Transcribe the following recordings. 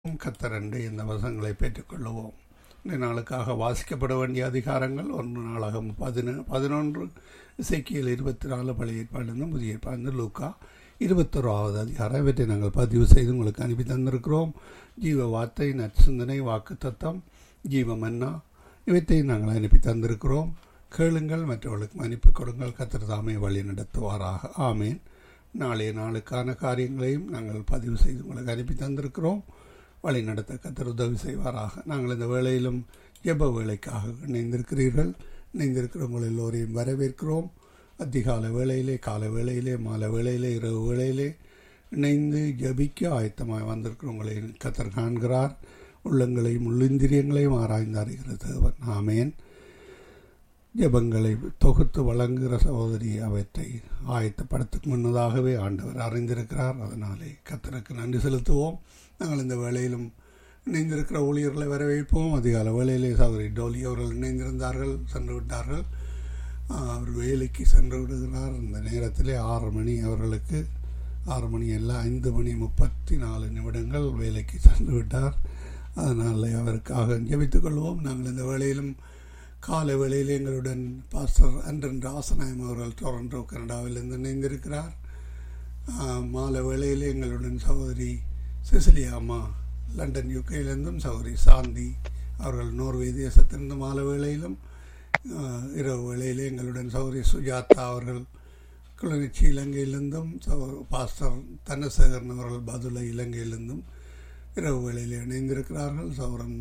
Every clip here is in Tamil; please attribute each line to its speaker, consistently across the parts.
Speaker 1: கத்தரண்டு இந்த வசங்களை பெற்றுக்கொள்ளுவோம் இந்த நாளுக்காக வாசிக்கப்பட வேண்டிய அதிகாரங்கள் ஒன்று நாளாக பதின பதினொன்று இசைக்கியல் இருபத்தி நாலு பழைய ஏற்பாடு புதிய ஏற்பாடு லூக்கா இருபத்தோராவது அதிகாரம் இவற்றை நாங்கள் பதிவு செய்து உங்களுக்கு அனுப்பி தந்திருக்கிறோம் ஜீவ வார்த்தை நற்சிந்தனை வாக்கு தத்தம் ஜீவ மன்னா இவற்றை நாங்கள் அனுப்பி தந்திருக்கிறோம் கேளுங்கள் மற்றவர்களுக்கு அனுப்பி கொடுங்கள் கத்திர தாமே வழி நடத்துவாராக ஆமேன் நாளைய நாளுக்கான காரியங்களையும் நாங்கள் பதிவு செய்து உங்களுக்கு அனுப்பி தந்திருக்கிறோம் வழி நடத்த கத்தர் உதவி செய்வாராக நாங்கள் இந்த வேளையிலும் ஜெப வேலைக்காக இணைந்திருக்கிறீர்கள் இணைந்திருக்கிறவங்கள் எல்லோரையும் வரவேற்கிறோம் அதிகால வேளையிலே கால வேளையிலே மாலை வேளையிலே இரவு வேளையிலே இணைந்து ஜபிக்க ஆயத்தமாக வந்திருக்கிறவங்களை கத்தர் காண்கிறார் உள்ளங்களையும் உள்ளிந்திரியங்களையும் ஆராய்ந்து அறிகிற தேவன் ஆமேன் ஜபங்களை தொகுத்து வழங்குகிற சகோதரி அவற்றை ஆயத்தப்படுத்துக்கு முன்னதாகவே ஆண்டவர் அறிந்திருக்கிறார் அதனாலே கத்தருக்கு நன்றி செலுத்துவோம் நாங்கள் இந்த வேளையிலும் இணைந்திருக்கிற ஊழியர்களை வரவேற்போம் அதிகால வேளையிலே சகோதரி டோலி அவர்கள் இணைந்திருந்தார்கள் சென்று விட்டார்கள் அவர் வேலைக்கு சென்று விடுகிறார் இந்த நேரத்திலே ஆறு மணி அவர்களுக்கு ஆறு மணி எல்லாம் ஐந்து மணி முப்பத்தி நாலு நிமிடங்கள் வேலைக்கு சென்று விட்டார் அதனால் அவருக்காக ஜெபித்துக் கொள்வோம் நாங்கள் இந்த வேளையிலும் காலை வேளையில் எங்களுடன் பாஸ்டர் அன்றன் ராசநாயம் அவர்கள் டொரண்டோ கனடாவிலிருந்து இணைந்திருக்கிறார் மாலை வேளையில் எங்களுடன் சகோதரி சிசிலியா அம்மா லண்டன் யுகையிலிருந்தும் சகோதரி சாந்தி அவர்கள் நோர்வே தேசத்திலிருந்து மாலை வேளையிலும் இரவு வேளையிலே எங்களுடன் சகோதரி சுஜாதா அவர்கள் கிளிநொச்சி இலங்கையிலிருந்தும் பாஸ்டர் தனசேகரன் அவர்கள் பதுளை இலங்கையிலிருந்தும் இரவு வேளையில் இணைந்திருக்கிறார்கள் சௌரன்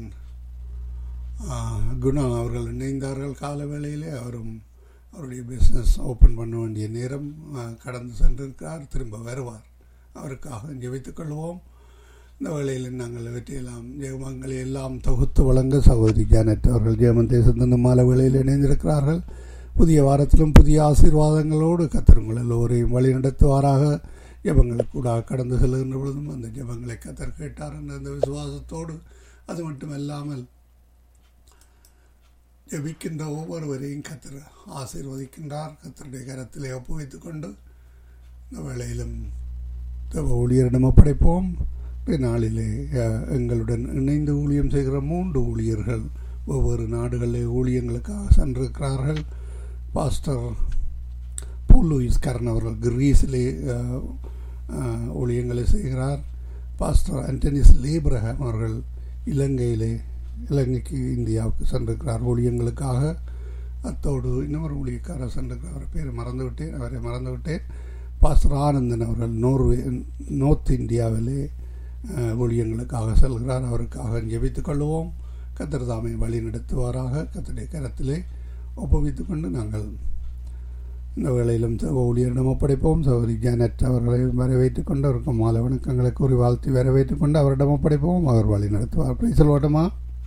Speaker 1: குணா அவர்கள் இணைந்தார்கள் கால வேளையிலே அவரும் அவருடைய பிஸ்னஸ் ஓப்பன் பண்ண வேண்டிய நேரம் கடந்து சென்றிருக்கிறார் திரும்ப வருவார் அவருக்காக ஜெபித்துக் கொள்வோம் இந்த வேளையில் நாங்கள் இவற்றையெல்லாம் ஜெகமங்களை எல்லாம் தொகுத்து வழங்க சகோதரி ஜானட் அவர்கள் ஜெயமன் தேசத்திலிருந்து மாலை வேளையில் இணைந்திருக்கிறார்கள் புதிய வாரத்திலும் புதிய ஆசீர்வாதங்களோடு கத்தருங்கள் எல்லோரையும் வழி நடத்துவாராக ஜபங்கள் கூட கடந்து செல்கின்ற பொழுதும் அந்த ஜபங்களை கத்தர் கேட்டார் என்ற அந்த விசுவாசத்தோடு அது மட்டும் இல்லாமல் ஜபிக்கின்ற ஒவ்வொருவரையும் கத்தர் ஆசீர்வதிக்கின்றார் கத்தருடைய கரத்திலே ஒப்புவித்துக் கொண்டு இந்த வேளையிலும் ஊழியரிடம் ஒப்படைப்போம் நாளிலே எங்களுடன் இணைந்து ஊழியம் செய்கிற மூன்று ஊழியர்கள் ஒவ்வொரு நாடுகளில் ஊழியங்களுக்காக சென்றிருக்கிறார்கள் பாஸ்டர் பூல் லூயிஸ் கரன் அவர்கள் கிரீஸிலே ஊழியங்களை செய்கிறார் பாஸ்டர் அண்டனிஸ் லேப்ரஹாம் அவர்கள் இலங்கையிலே இலங்கைக்கு இந்தியாவுக்கு சென்றிருக்கிறார் ஊழியங்களுக்காக அத்தோடு இன்னொரு ஊழியக்காரர் சென்றிருக்கிறார் பேரை மறந்துவிட்டேன் அவரை மறந்துவிட்டேன் பாஸ்டர் ஆனந்தன் அவர்கள் நோர்வே நோர்த் இந்தியாவிலே ஊழியங்களுக்காக செல்கிறார் அவருக்காக ஜெபித்துக் கொள்வோம் கத்திர தாமை வழி நடத்துவாராக கத்தருடைய கரத்திலே ஒப்புவித்துக் கொண்டு நாங்கள் இந்த வேளையிலும் ஊழியரிடம் ஒப்படைப்போம் சௌரி ஜானட் அவர்களை வரவேற்றுக் கொண்டு அவருக்கு மாலை வணக்கங்களை கூறி வாழ்த்தி வரவேற்றுக் கொண்டு அவரிடம் ஒப்படைப்போம் அவர் வழி நடத்துவார் பிரைசல் ஓட்டமா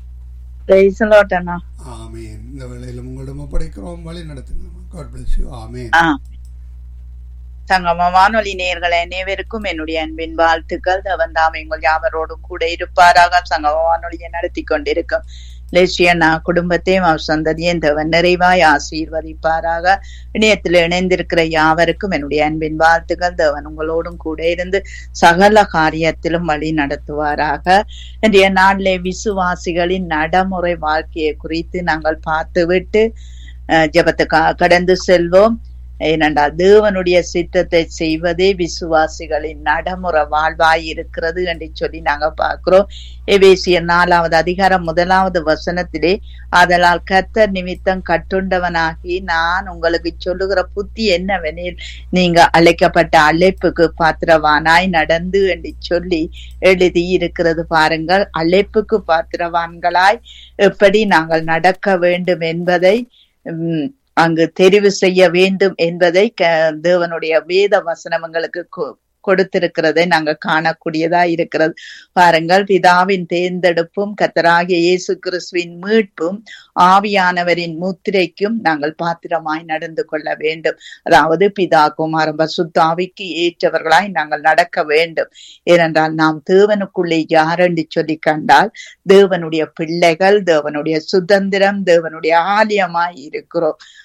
Speaker 1: ஆமீன் இந்த வேளையிலும் உங்களிடம் ஒப்படைக்கிறோம் வழி நடத்துங்க ஆமீன்
Speaker 2: சங்கம வானொலி நேர்களை அனைவருக்கும் என்னுடைய அன்பின் வாழ்த்துக்கள் அவன் தாம் எங்கள் யாவரோடும் கூட இருப்பாராக சங்கம வானொலியை நடத்தி கொண்டிருக்கும் லட்சியனா குடும்பத்தையும் அவர் சந்ததியும் தேவன் நிறைவாய் ஆசீர்வதிப்பாராக இணையத்தில் இணைந்திருக்கிற யாவருக்கும் என்னுடைய அன்பின் வாழ்த்துக்கள் தேவன் உங்களோடும் கூட இருந்து சகல காரியத்திலும் வழி நடத்துவாராக இன்றைய நாளிலே விசுவாசிகளின் நடைமுறை வாழ்க்கையை குறித்து நாங்கள் பார்த்துவிட்டு ஜபத்துக்கு கடந்து செல்வோம் ஏனென்றால் தேவனுடைய சித்தத்தை செய்வதே விசுவாசிகளின் நடைமுறை வாழ்வாய் இருக்கிறது என்று சொல்லி நாங்க பார்க்கிறோம் எவேசிய நாலாவது அதிகாரம் முதலாவது வசனத்திலே அதனால் கத்தர் நிமித்தம் கட்டுண்டவனாகி நான் உங்களுக்கு சொல்லுகிற புத்தி என்னவெனில் நீங்க அழைக்கப்பட்ட அழைப்புக்கு பாத்திரவானாய் நடந்து என்று சொல்லி எழுதி இருக்கிறது பாருங்கள் அழைப்புக்கு பாத்திரவான்களாய் எப்படி நாங்கள் நடக்க வேண்டும் என்பதை உம் அங்கு தெரிவு செய்ய வேண்டும் என்பதை தேவனுடைய வேத வசனங்களுக்கு கொடுத்திருக்கிறதை நாங்க காணக்கூடியதா இருக்கிறது பாருங்கள் பிதாவின் தேர்ந்தெடுப்பும் கத்தராகிய இயேசு கிறிஸ்துவின் மீட்பும் ஆவியானவரின் முத்திரைக்கும் நாங்கள் பாத்திரமாய் நடந்து கொள்ள வேண்டும் அதாவது பிதா குமாரம் பசுத்தாவிக்கு ஏற்றவர்களாய் நாங்கள் நடக்க வேண்டும் ஏனென்றால் நாம் தேவனுக்குள்ளே யாரென்று சொல்லி கண்டால் தேவனுடைய பிள்ளைகள் தேவனுடைய சுதந்திரம் தேவனுடைய ஆலயமாய் இருக்கிறோம்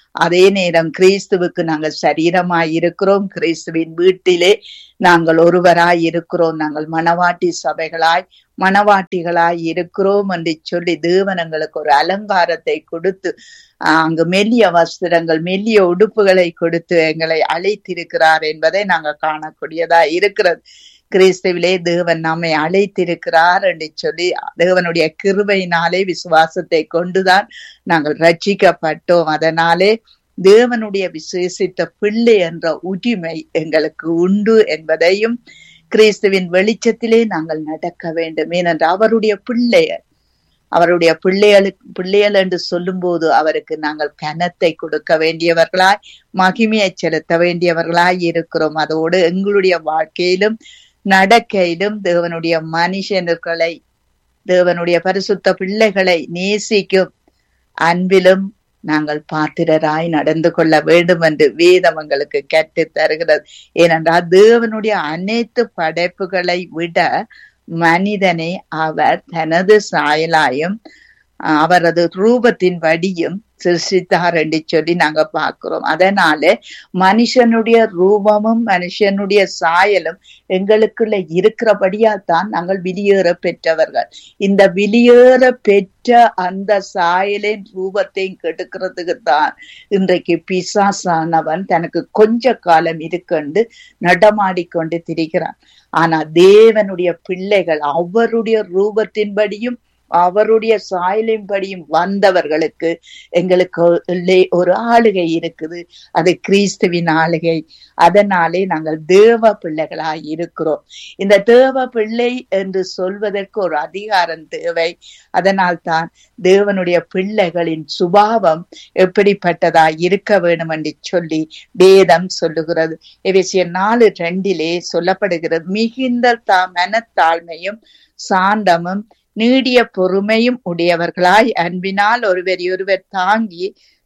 Speaker 2: அதே நேரம் கிறிஸ்துவுக்கு நாங்கள் சரீரமாய் இருக்கிறோம் கிறிஸ்துவின் வீட்டிலே நாங்கள் ஒருவராய் இருக்கிறோம் நாங்கள் மணவாட்டி சபைகளாய் மணவாட்டிகளாய் இருக்கிறோம் என்று சொல்லி தேவன் எங்களுக்கு ஒரு அலங்காரத்தை கொடுத்து அங்கு மெல்லிய வஸ்திரங்கள் மெல்லிய உடுப்புகளை கொடுத்து எங்களை அழைத்திருக்கிறார் என்பதை நாங்கள் காணக்கூடியதா இருக்கிறது கிறிஸ்துவிலே தேவன் நம்மை அழைத்திருக்கிறார் என்று சொல்லி தேவனுடைய கிருபையினாலே விசுவாசத்தை கொண்டுதான் நாங்கள் ரட்சிக்கப்பட்டோம் அதனாலே தேவனுடைய விசேஷித்த பிள்ளை என்ற உரிமை எங்களுக்கு உண்டு என்பதையும் கிறிஸ்துவின் வெளிச்சத்திலே நாங்கள் நடக்க வேண்டும் ஏனென்றால் அவருடைய பிள்ளையர் அவருடைய பிள்ளைகளுக்கு பிள்ளைகள் என்று சொல்லும் போது அவருக்கு நாங்கள் கனத்தை கொடுக்க வேண்டியவர்களாய் மகிமையை செலுத்த வேண்டியவர்களாய் இருக்கிறோம் அதோடு எங்களுடைய வாழ்க்கையிலும் நடக்கையிலும் தேவனுடைய மனுஷனுக்களை தேவனுடைய பரிசுத்த பிள்ளைகளை நேசிக்கும் அன்பிலும் நாங்கள் பாத்திரராய் நடந்து கொள்ள வேண்டும் என்று வேதம் எங்களுக்கு கற்று தருகிறது ஏனென்றால் தேவனுடைய அனைத்து படைப்புகளை விட மனிதனை அவர் தனது சாயலாயும் அவரது ரூபத்தின் வடியும் சிருஷ்டித்தார் என்று சொல்லி நாங்க பார்க்கிறோம் அதனால மனுஷனுடைய ரூபமும் மனுஷனுடைய சாயலும் எங்களுக்குள்ள இருக்கிறபடியால் தான் நாங்கள் வெளியேற பெற்றவர்கள் இந்த வெளியேற பெற்ற அந்த சாயலின் ரூபத்தையும் கெடுக்கிறதுக்கு தான் இன்றைக்கு பிசாசானவன் தனக்கு கொஞ்ச காலம் இருக்கண்டு நடமாடிக்கொண்டு திரிகிறான் ஆனா தேவனுடைய பிள்ளைகள் அவருடைய ரூபத்தின்படியும் அவருடைய சாயலின்படியும் வந்தவர்களுக்கு எங்களுக்கு ஒரு ஆளுகை இருக்குது அது கிறிஸ்துவின் ஆளுகை அதனாலே நாங்கள் தேவ பிள்ளைகளாய் இருக்கிறோம் இந்த தேவ பிள்ளை என்று சொல்வதற்கு ஒரு அதிகாரம் தேவை அதனால் தான் தேவனுடைய பிள்ளைகளின் சுபாவம் எப்படிப்பட்டதாய் இருக்க வேண்டும் என்று சொல்லி வேதம் சொல்லுகிறது எவேசிய நாலு ரெண்டிலே சொல்லப்படுகிறது மிகுந்த தா மனத்தாழ்மையும் சாந்தமும் நீடிய பொறுமையும் உடையவர்களாய் அன்பினால் ஒருவர் ஒருவர் தாங்கி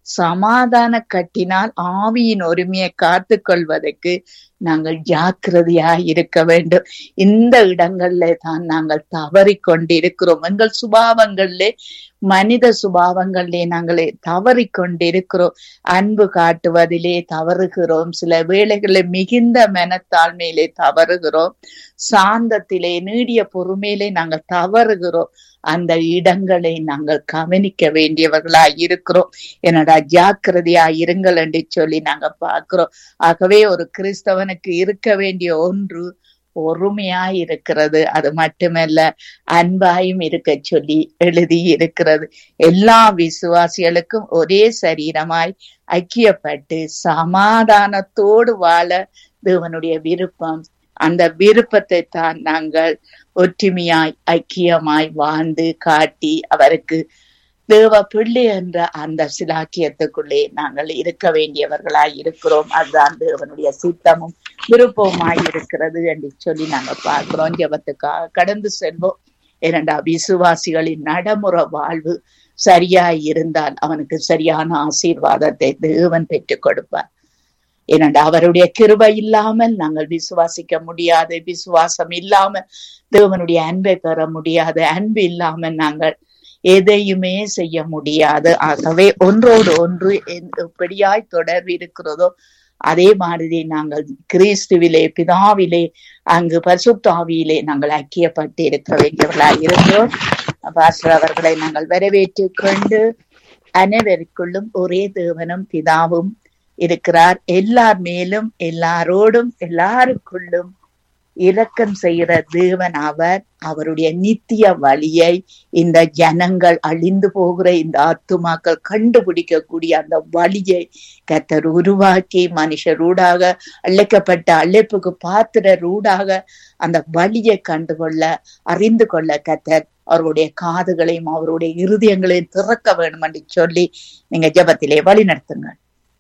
Speaker 2: சமாதான கட்டினால் ஆவியின் ஒருமையை காத்து கொள்வதற்கு நாங்கள் ஜாக்கிரதையாய் இருக்க வேண்டும் இந்த இடங்கள்ல தான் நாங்கள் தவறி கொண்டிருக்கிறோம் எங்கள் சுபாவங்கள்ல மனித சுபாவங்களிலே நாங்களே தவறி கொண்டிருக்கிறோம் அன்பு காட்டுவதிலே தவறுகிறோம் சில வேளைகளில் மிகுந்த மனத்தாழ்மையிலே தவறுகிறோம் சாந்தத்திலே நீடிய பொறுமையிலே நாங்கள் தவறுகிறோம் அந்த இடங்களை நாங்கள் கவனிக்க வேண்டியவர்களா இருக்கிறோம் என்னடா ஜாக்கிரதையா இருங்கள் என்று சொல்லி நாங்க பார்க்கிறோம் ஆகவே ஒரு கிறிஸ்தவனுக்கு இருக்க வேண்டிய ஒன்று பொறுமையாய் இருக்கிறது அது மட்டுமல்ல அன்பாயும் இருக்க சொல்லி எழுதி இருக்கிறது எல்லா விசுவாசிகளுக்கும் ஒரே சரீரமாய் ஐக்கியப்பட்டு சமாதானத்தோடு வாழ தேவனுடைய விருப்பம் அந்த விருப்பத்தை தான் நாங்கள் ஒற்றுமையாய் ஐக்கியமாய் வாழ்ந்து காட்டி அவருக்கு தேவ பிள்ளை என்ற அந்த சிலாக்கியத்துக்குள்ளே நாங்கள் இருக்க வேண்டியவர்களாய் இருக்கிறோம் அதுதான் தேவனுடைய சித்தமும் விருப்பமாய் இருக்கிறது என்று சொல்லி நாங்க பார்க்கிறோம் ஜபத்துக்காக கடந்து செல்வோம் ஏனண்டா விசுவாசிகளின் நடைமுறை வாழ்வு சரியாய் இருந்தால் அவனுக்கு சரியான ஆசீர்வாதத்தை தேவன் பெற்றுக் கொடுப்பார் ஏனண்டா அவருடைய கிருபை இல்லாமல் நாங்கள் விசுவாசிக்க முடியாது விசுவாசம் இல்லாமல் தேவனுடைய அன்பை பெற முடியாது அன்பு இல்லாமல் நாங்கள் எதையுமே செய்ய முடியாது ஆகவே ஒன்றோடு ஒன்று எப்படியாய் தொடர்பு இருக்கிறதோ அதே மாதிரி நாங்கள் கிறிஸ்துவிலே பிதாவிலே அங்கு பரிசுத்தாவியிலே நாங்கள் ஐக்கியப்பட்டு இருக்க வேண்டியவர்களாய் இருக்கிறோம் பாஸ்டர் அவர்களை நாங்கள் வரவேற்று கொண்டு அனைவருக்குள்ளும் ஒரே தேவனும் பிதாவும் இருக்கிறார் எல்லார் மேலும் எல்லாரோடும் எல்லாருக்குள்ளும் இரக்கம் செய்கிற தேவன் அவர் அவருடைய நித்திய வழியை இந்த ஜனங்கள் அழிந்து போகிற இந்த ஆத்துமாக்கள் கண்டுபிடிக்கக்கூடிய அந்த வழியை கத்தர் உருவாக்கி மனுஷரூடாக அழைக்கப்பட்ட அழைப்புக்கு பாத்திரரூடாக அந்த வழியை கண்டுகொள்ள அறிந்து கொள்ள கத்தர் அவருடைய காதுகளையும் அவருடைய இருதயங்களையும் திறக்க வேண்டும் என்று சொல்லி நீங்க ஜபத்திலே வழி நடத்துங்கள்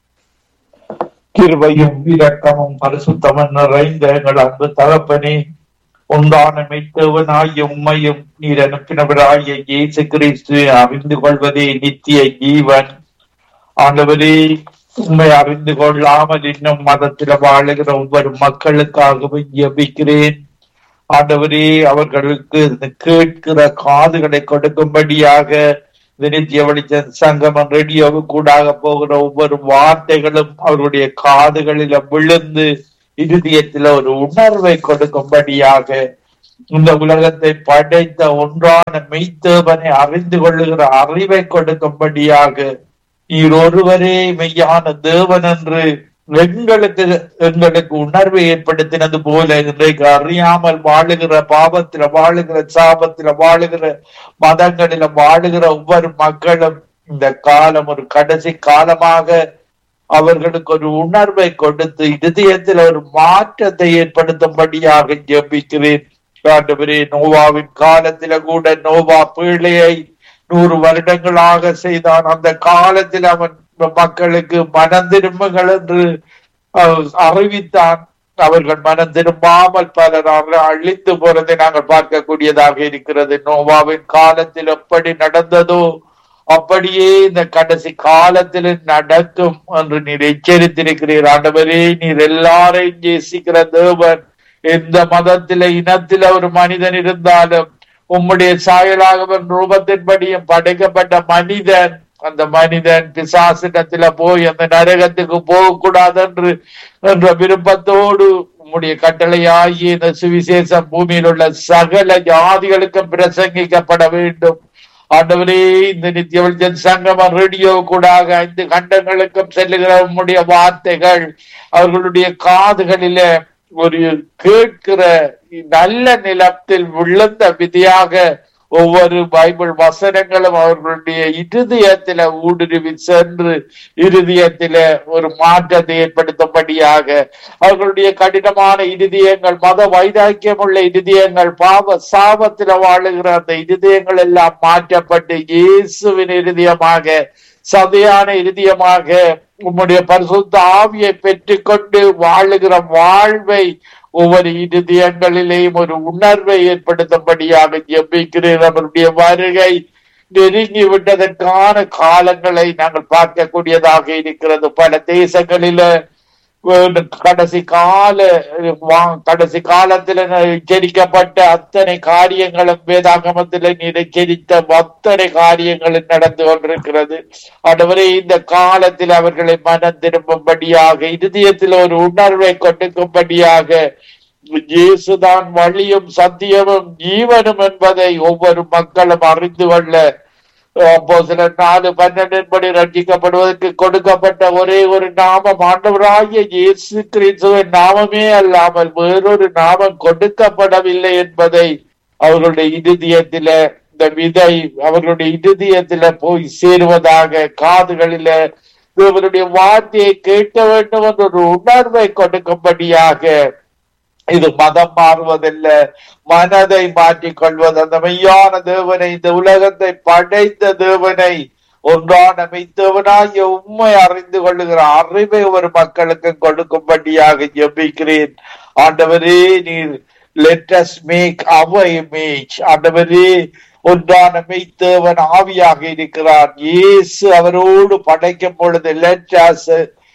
Speaker 3: கிருபையும் இரக்கமும் பரிசுத்தமும் நிறைந்த எங்கள் அன்பு தகப்பனே உண்டான மெய்த்தவனாய் உம்மையும் நீர் அனுப்பினவராய இயேசு கிறிஸ்து அறிந்து கொள்வதே நித்திய ஜீவன் ஆண்டவரே உண்மை அறிந்து கொள்ளாமல் இன்னும் மதத்தில் வாழுகிற ஒவ்வொரு மக்களுக்காகவும் ஜெபிக்கிறேன் ஆண்டவரே அவர்களுக்கு கேட்கிற காதுகளை கொடுக்கும்படியாக இந்த நித்திய வெளிச்ச சங்கமம் ரேடியோவு கூடாக போகிற ஒவ்வொரு வார்த்தைகளும் அவருடைய காதுகளில விழுந்து இருதயத்தில ஒரு உணர்வை கொடுக்கும்படியாக இந்த உலகத்தை படைத்த ஒன்றான மெய்த்தேவனை அறிந்து கொள்ளுகிற அறிவை கொடுக்கும்படியாக நீர் ஒருவரே மெய்யான தேவன் என்று எங்களுக்கு எங்களுக்கு உணர்வை ஏற்படுத்தினது போல இன்றைக்கு அறியாமல் வாழுகிற பாவத்தில வாழுகிற சாபத்தில வாழுகிற மதங்களில வாழுகிற ஒவ்வொரு மக்களும் இந்த காலம் ஒரு கடைசி காலமாக அவர்களுக்கு ஒரு உணர்வை கொடுத்து இதயத்தில் ஒரு மாற்றத்தை ஏற்படுத்தும்படியாக ஜெபிக்கிறேன் ஆண்டவரே நோவாவின் காலத்தில கூட நோவா பிள்ளையை நூறு வருடங்களாக செய்தான் அந்த காலத்தில் அவன் மக்களுக்கு மனம் திரும்புங்கள் என்று அஹ், அறிவித்தான் அவர்கள் மனம் திரும்பாமல் பலர் அவரை அழித்து போறதை நாங்கள் பார்க்கக்கூடியதாக இருக்கிறது நோவாவின் காலத்தில் எப்படி நடந்ததோ அப்படியே இந்த கடைசி காலத்தில் நடக்கும் என்று நீர் எச்சரித்திருக்கிறீர் ஆண்டவரே நீர் எல்லாரையும் நேசிக்கிற தேவன் எந்த மதத்தில இனத்தில ஒரு மனிதன் இருந்தாலும் உம்முடைய சாயலாகவன் ரூபத்தின்படியும் படைக்கப்பட்ட மனிதன் அந்த மனிதன் பிசாசிடத்துல போய் அந்த நரகத்துக்கு போகக்கூடாது என்று என்ற விருப்பத்தோடு உம்முடைய கட்டளையாகிய இந்த சுவிசேஷம் பூமியில் உள்ள சகல ஜாதிகளுக்கும் பிரசங்கிக்கப்பட வேண்டும் ஆண்டவரே இந்த நித்திய வெளிச்சம் சங்கமம் ரேடியோ கூடாக ஐந்து கண்டங்களுக்கும் செல்லுகிற உம்முடைய வார்த்தைகள் அவர்களுடைய காதுகளில ஒரு கேட்கிற நல்ல நிலத்தில் விழுந்த விதியாக ஒவ்வொரு பைபிள் வசனங்களும் அவர்களுடைய இருதயத்தில ஊடுருவி சென்று இருதயத்தில ஒரு மாற்றத்தை ஏற்படுத்தும்படியாக அவர்களுடைய கடினமான இருதயங்கள் மத வைராக்கியம் உள்ள இருதயங்கள் பாவ சாபத்தில வாழுகிற அந்த இருதயங்கள் எல்லாம் மாற்றப்பட்டு இயேசுவின் இருதயமாக சதையான இருதயமாக உம்முடைய பரிசுத்த ஆவியை பெற்றுக்கொண்டு வாழுகிற வாழ்வை ஒவ்வொரு இருதயங்களிலேயும் ஒரு உணர்வை ஏற்படுத்தும்படியாக ஜெபிக்கிறேன் அவருடைய வருகை நெருங்கி விட்டதற்கான காலங்களை நாங்கள் பார்க்கக்கூடியதாக இருக்கிறது பல தேசங்களில அஹ், கடைசி கால வா- கடைசி காலத்தில் எச்சரிக்கப்பட்ட அத்தனை காரியங்களும் வேதாகமத்தில் நீர் எச்சரித்த அத்தனை காரியங்களும் நடந்து கொண்டிருக்கிறது ஆண்டவரே இந்த காலத்தில் அவர்களை மனம் திரும்பும்படியாக இருதயத்தில் ஒரு உணர்வை கொடுக்கும்படியாக இயேசுதான் வழியும் சத்தியமும் ஜீவனும் என்பதை ஒவ்வொரு மக்களும் அறிந்து கொள்ள அப்போ சில நாலு பன்னெண்டின்படி ரட்சிக்கப்படுவதற்கு கொடுக்கப்பட்ட ஒரே ஒரு நாமம் ஆண்டவராகிய இயேசு கிறிஸ்துவின் நாமமே அல்லாமல் வேறொரு நாமம் கொடுக்கப்படவில்லை என்பதை அவர்களுடைய இருதயத்தில இந்த விதை அவர்களுடைய இருதயத்தில போய் சேருவதாக காதுகளில இவருடைய வார்த்தையை கேட்க வேண்டும் என்ற ஒரு உணர்வை கொடுக்கும்படியாக இது மதம் மாறுவதல்ல மனதை மாற்றிக் கொள்வது அந்த மெய்யான தேவனை இந்த உலகத்தை படைத்த தேவனை ஒன்றான மெய்த்தேவனாகிய உண்மை அறிந்து கொள்ளுகிற அறிவை ஒரு மக்களுக்கு கொடுக்கும்படியாக ஜெபிக்கிறேன் ஆண்டவரே நீர் let us make our image ஆண்டவரே ஒன்றான மெய்த்தேவன் ஆவியாக இருக்கிறார் இயேசு அவரோடு படைக்கும் பொழுது லெட் அஸ்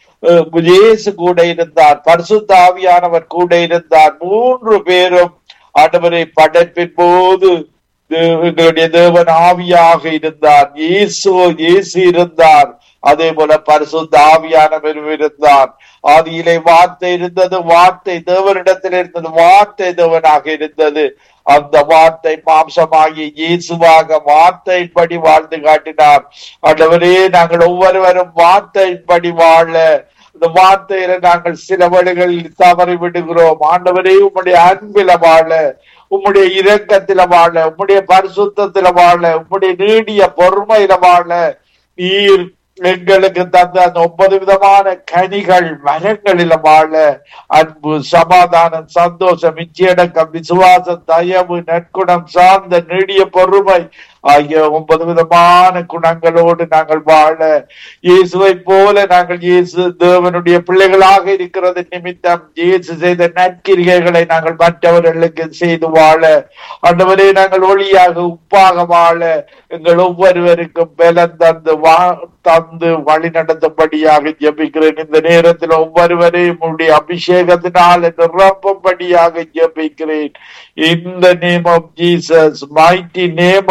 Speaker 3: இயேசு கூட இருந்தார் பரிசுத்த ஆவியானவர் கூட இருந்தார் மூன்று பேரும் ஆண்டவரை படைப்பின் போது தே- எங்களுடைய தேவன் ஆவியாக இருந்தார் இயேசு இயேசு இருந்தார் அதே போல பரிசுத்த ஆவியானவரும் இருந்தார் ஆதியிலே வார்த்தை இருந்தது வார்த்தை தேவனிடத்தில் இருந்தது வார்த்தை தேவனாக இருந்தது அந்த வார்த்தை மாம்சமாகி இயேசுவாக வார்த்தையின்படி வாழ்ந்து காட்டினார் ஆண்டவரே நாங்கள் ஒவ்வொருவரும் வார்த்தையின்படி வாழ இந்த வார்த்தையில நாங்கள் சில வழிகளில் தவறி விடுகிறோம் ஆண்டவரே உம்முடைய அன்பில வாழ உம்முடைய இரக்கத்தில வாழ உம்முடைய பரிசுத்தத்தில வாழ உம்முடைய நீடிய பொறுமையில வாழ நீர் எங்களுக்கு தந்த அந்த ஒன்பது விதமான கனிகள் மரங்களில வாழ அன்பு சமாதானம் சந்தோஷம் இச்சையடக்கம் விசுவாசம் தயவு நற்குணம் சார்ந்த நீடிய பொறுமை ஆகிய ஒன்பது விதமான குணங்களோடு நாங்கள் வாழ இயேசுவை போல நாங்கள் இயேசு தேவனுடைய பிள்ளைகளாக இருக்கிறது நிமித்தம் இயேசு செய்த நற்கிரிகைகளை நாங்கள் மற்றவர்களுக்கு செய்து வாழ ஆண்டவரே நாங்கள் ஒளியாக உப்பாக வாழ எங்கள் ஒவ்வொருவருக்கும் பலன் தந்து வா தந்து வழி நடத்தும்படியாக ஜெபிக்கிறேன் இந்த நேரத்தில் ஒவ்வொருவரையும் உடைய அபிஷேகத்தினால் நிரப்பும்படியாக ஜெபிக்கிறேன் in the name of Jesus, mighty name of Jesus.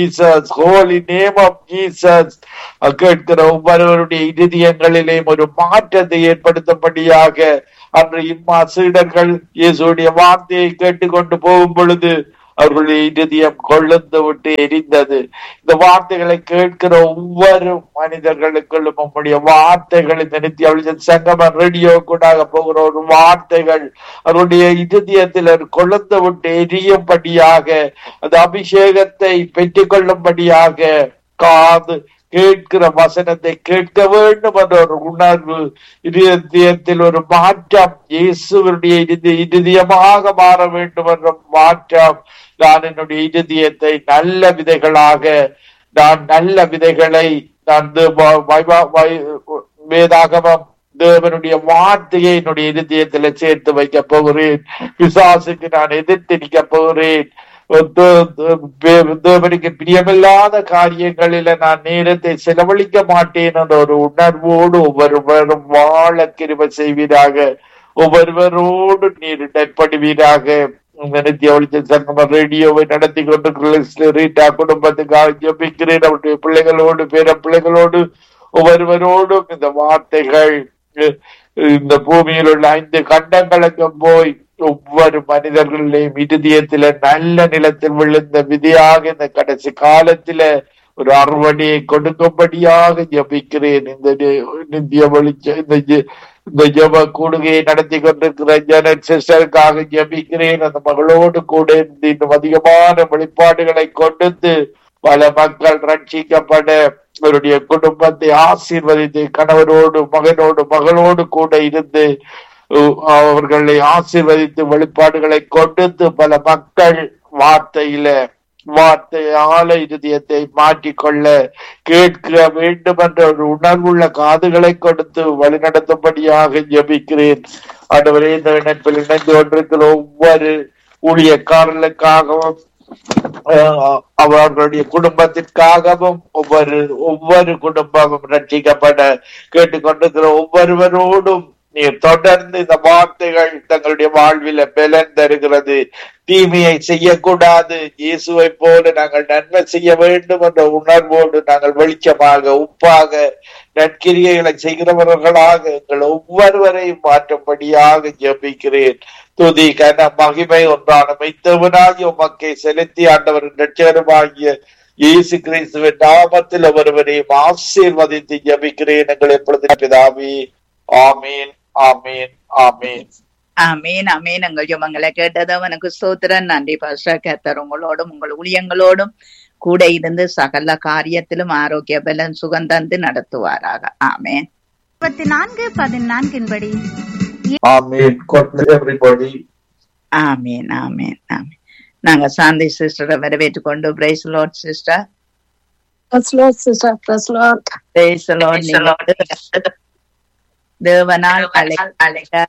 Speaker 3: Jesus holy name of Jesus கேட்கிற ஒவ்வொருவருடைய இருதயங்களிலேயும் ஒரு மாற்றத்தை ஏற்படுத்தும்படியாக அன்று இம்மா சீடர்கள் இயேசுடைய வார்த்தையை கேட்டுக்கொண்டு போகும் பொழுது அவர்களுடைய இருதயம் கொழுந்து விட்டு எரிந்தது இந்த வார்த்தைகளை கேட்கிற ஒவ்வொரு மனிதர்களுக்குள்ளும் உம்முடைய வார்த்தைகளை நிறுத்தி அவளுடைய சங்கம ரேடியோ கூட போகிற ஒரு வார்த்தைகள் அவருடைய இருதயத்தில் கொழுந்து விட்டு எரியும்படியாக அந்த அபிஷேகத்தை பெற்றுக் கொள்ளும்படியாக காது கேட்கிற வசனத்தை கேட்க வேண்டும் என்ற ஒரு உணர்வு இதயத்தில் ஒரு மாற்றம் இயேசுவனுடைய இறுதி இருதயமாக மாற வேண்டும் என்ற மாற்றம் நான் என்னுடைய இருதயத்தை நல்ல விதைகளாக நான் நல்ல விதைகளை நான் து- வ- வைவா- வை- வேதாகமம் தேவனுடைய வார்த்தையை என்னுடைய இருதயத்துல சேர்த்து வைக்க போகிறேன் பிசாசுக்கு நான் எதிர்த்து நிற்க போகிறேன் தே- தே- தேவனுக்கு பிரியமில்லாத காரியங்களில நான் நேரத்தை செலவழிக்க மாட்டேன் என்ற ஒரு உணர்வோடு ஒவ்வொருவரும் வாழ கிருபை செய்வீராக ஒவ்வொருவரோடு நீர் இடைப்படுவீராக இந்த நித்திய ஒளிச்ச சங்கம ரேடியோவை நடத்தி கொண்டு ரீட்டா குடும்பத்துக்காக ஜபிக்கிறேன் அவருடைய பிள்ளைகளோடு பேர பிள்ளைகளோடு ஒவ்வொருவரோடும் இந்த வார்த்தைகள் அஹ், இந்த பூமியில் உள்ள ஐந்து கண்டங்களுக்கும் போய் ஒவ்வொரு மனிதர்களையும் இருதயத்தில நல்ல நிலத்தில் விழுந்த விதையாக இந்த கடைசி காலத்தில ஒரு அறுவடையை கொடுக்கும்படியாக ஜபிக்கிறேன் இந்த நி- நித்திய வெளிச்ச இந்த ஜெ- இந்த ஜெப கூடுகையை நடத்தி கொண்டிருக்கிற ஜனன் சிஸ்டருக்காக ஜபிக்கிறேன் அந்த மகளோடு கூட இருந்து இன்னும் அதிகமான வெளிப்பாடுகளை கொடுத்து பல மக்கள் ரட்சிக்கப்பட அவருடைய குடும்பத்தை ஆசீர்வதித்து கணவரோடு மகனோடு மகளோடு கூட இருந்து அஹ், அவர்களை ஆசீர்வதித்து வெளிப்பாடுகளை கொடுத்து பல மக்கள் வார்த்தையில வார்த்தையால இருதயத்தை மாற்றிக்கொள்ள கேட்க வேண்டும் என்ற ஒரு உணர்வுள்ள காதுகளை கொடுத்து வழிநடத்தும்படியாக ஜெபிக்கிறேன் ஆண்டவரே இந்த இணைப்பில் இணைந்து கொண்டிருக்கிற ஒவ்வொரு ஊழியக்காரர்களுக்காகவும் அஹ், அவர்களுடைய குடும்பத்திற்காகவும் ஒவ்வொரு ஒவ்வொரு குடும்பமும் ரட்சிக்கப்பட கேட்டுக்கொண்டிருக்கிற ஒவ்வொருவரோடும் நீர் தொடர்ந்து இந்த வார்த்தைகள் தங்களுடைய வாழ்வில பலன் தருகிறது தீமையை செய்யக்கூடாது இயேசுவை போல நாங்கள் நன்மை செய்ய வேண்டும் என்ற உணர்வோடு நாங்கள் வெளிச்சமாக உப்பாக நற்கிரியைகளை செய்கிறவர்களாக எங்கள் ஒவ்வொருவரையும் மாற்றும்படியாக ஜெபிக்கிறேன் துதி கன மகிமை ஒன்றான மெய்த்தவனாகி உமக்கை செலுத்தி ஆண்டவரின் ரட்சகருமாகிய இயேசு கிறிஸ்துவின் நாமத்தில் ஒருவரையும் ஆசீர்வதித்து ஜெபிக்கிறேன் எங்கள் எப்பொழுது பிதாவே ஆமீன் ஆமீன் ஆமீன்
Speaker 2: அமீன் அமீன் எங்கள் ஜெபங்களை கேட்டது அவனுக்கு ஸ்தோத்திரன் நன்றி பாஸ்டா கத்தர் உங்களோடும் உங்கள் ஊழியங்களோடும் கூட இருந்து சகல காரியத்திலும் ஆரோக்கிய பலன் சுகம் தந்து நடத்துவாராக ஆமேன்
Speaker 4: இருபத்தி நான்கு பதினான்கின்படி
Speaker 3: ஆமீன் God bless everybody
Speaker 2: ஆமீன் ஆமீன் ஆமீன் நாங்க சாந்தி சிஸ்டரை வரவேற்று கொண்டு praise Lord sister
Speaker 5: Praise Lord, sister. Praise Lord.
Speaker 2: Praise Lord தேவனால் அழைக்க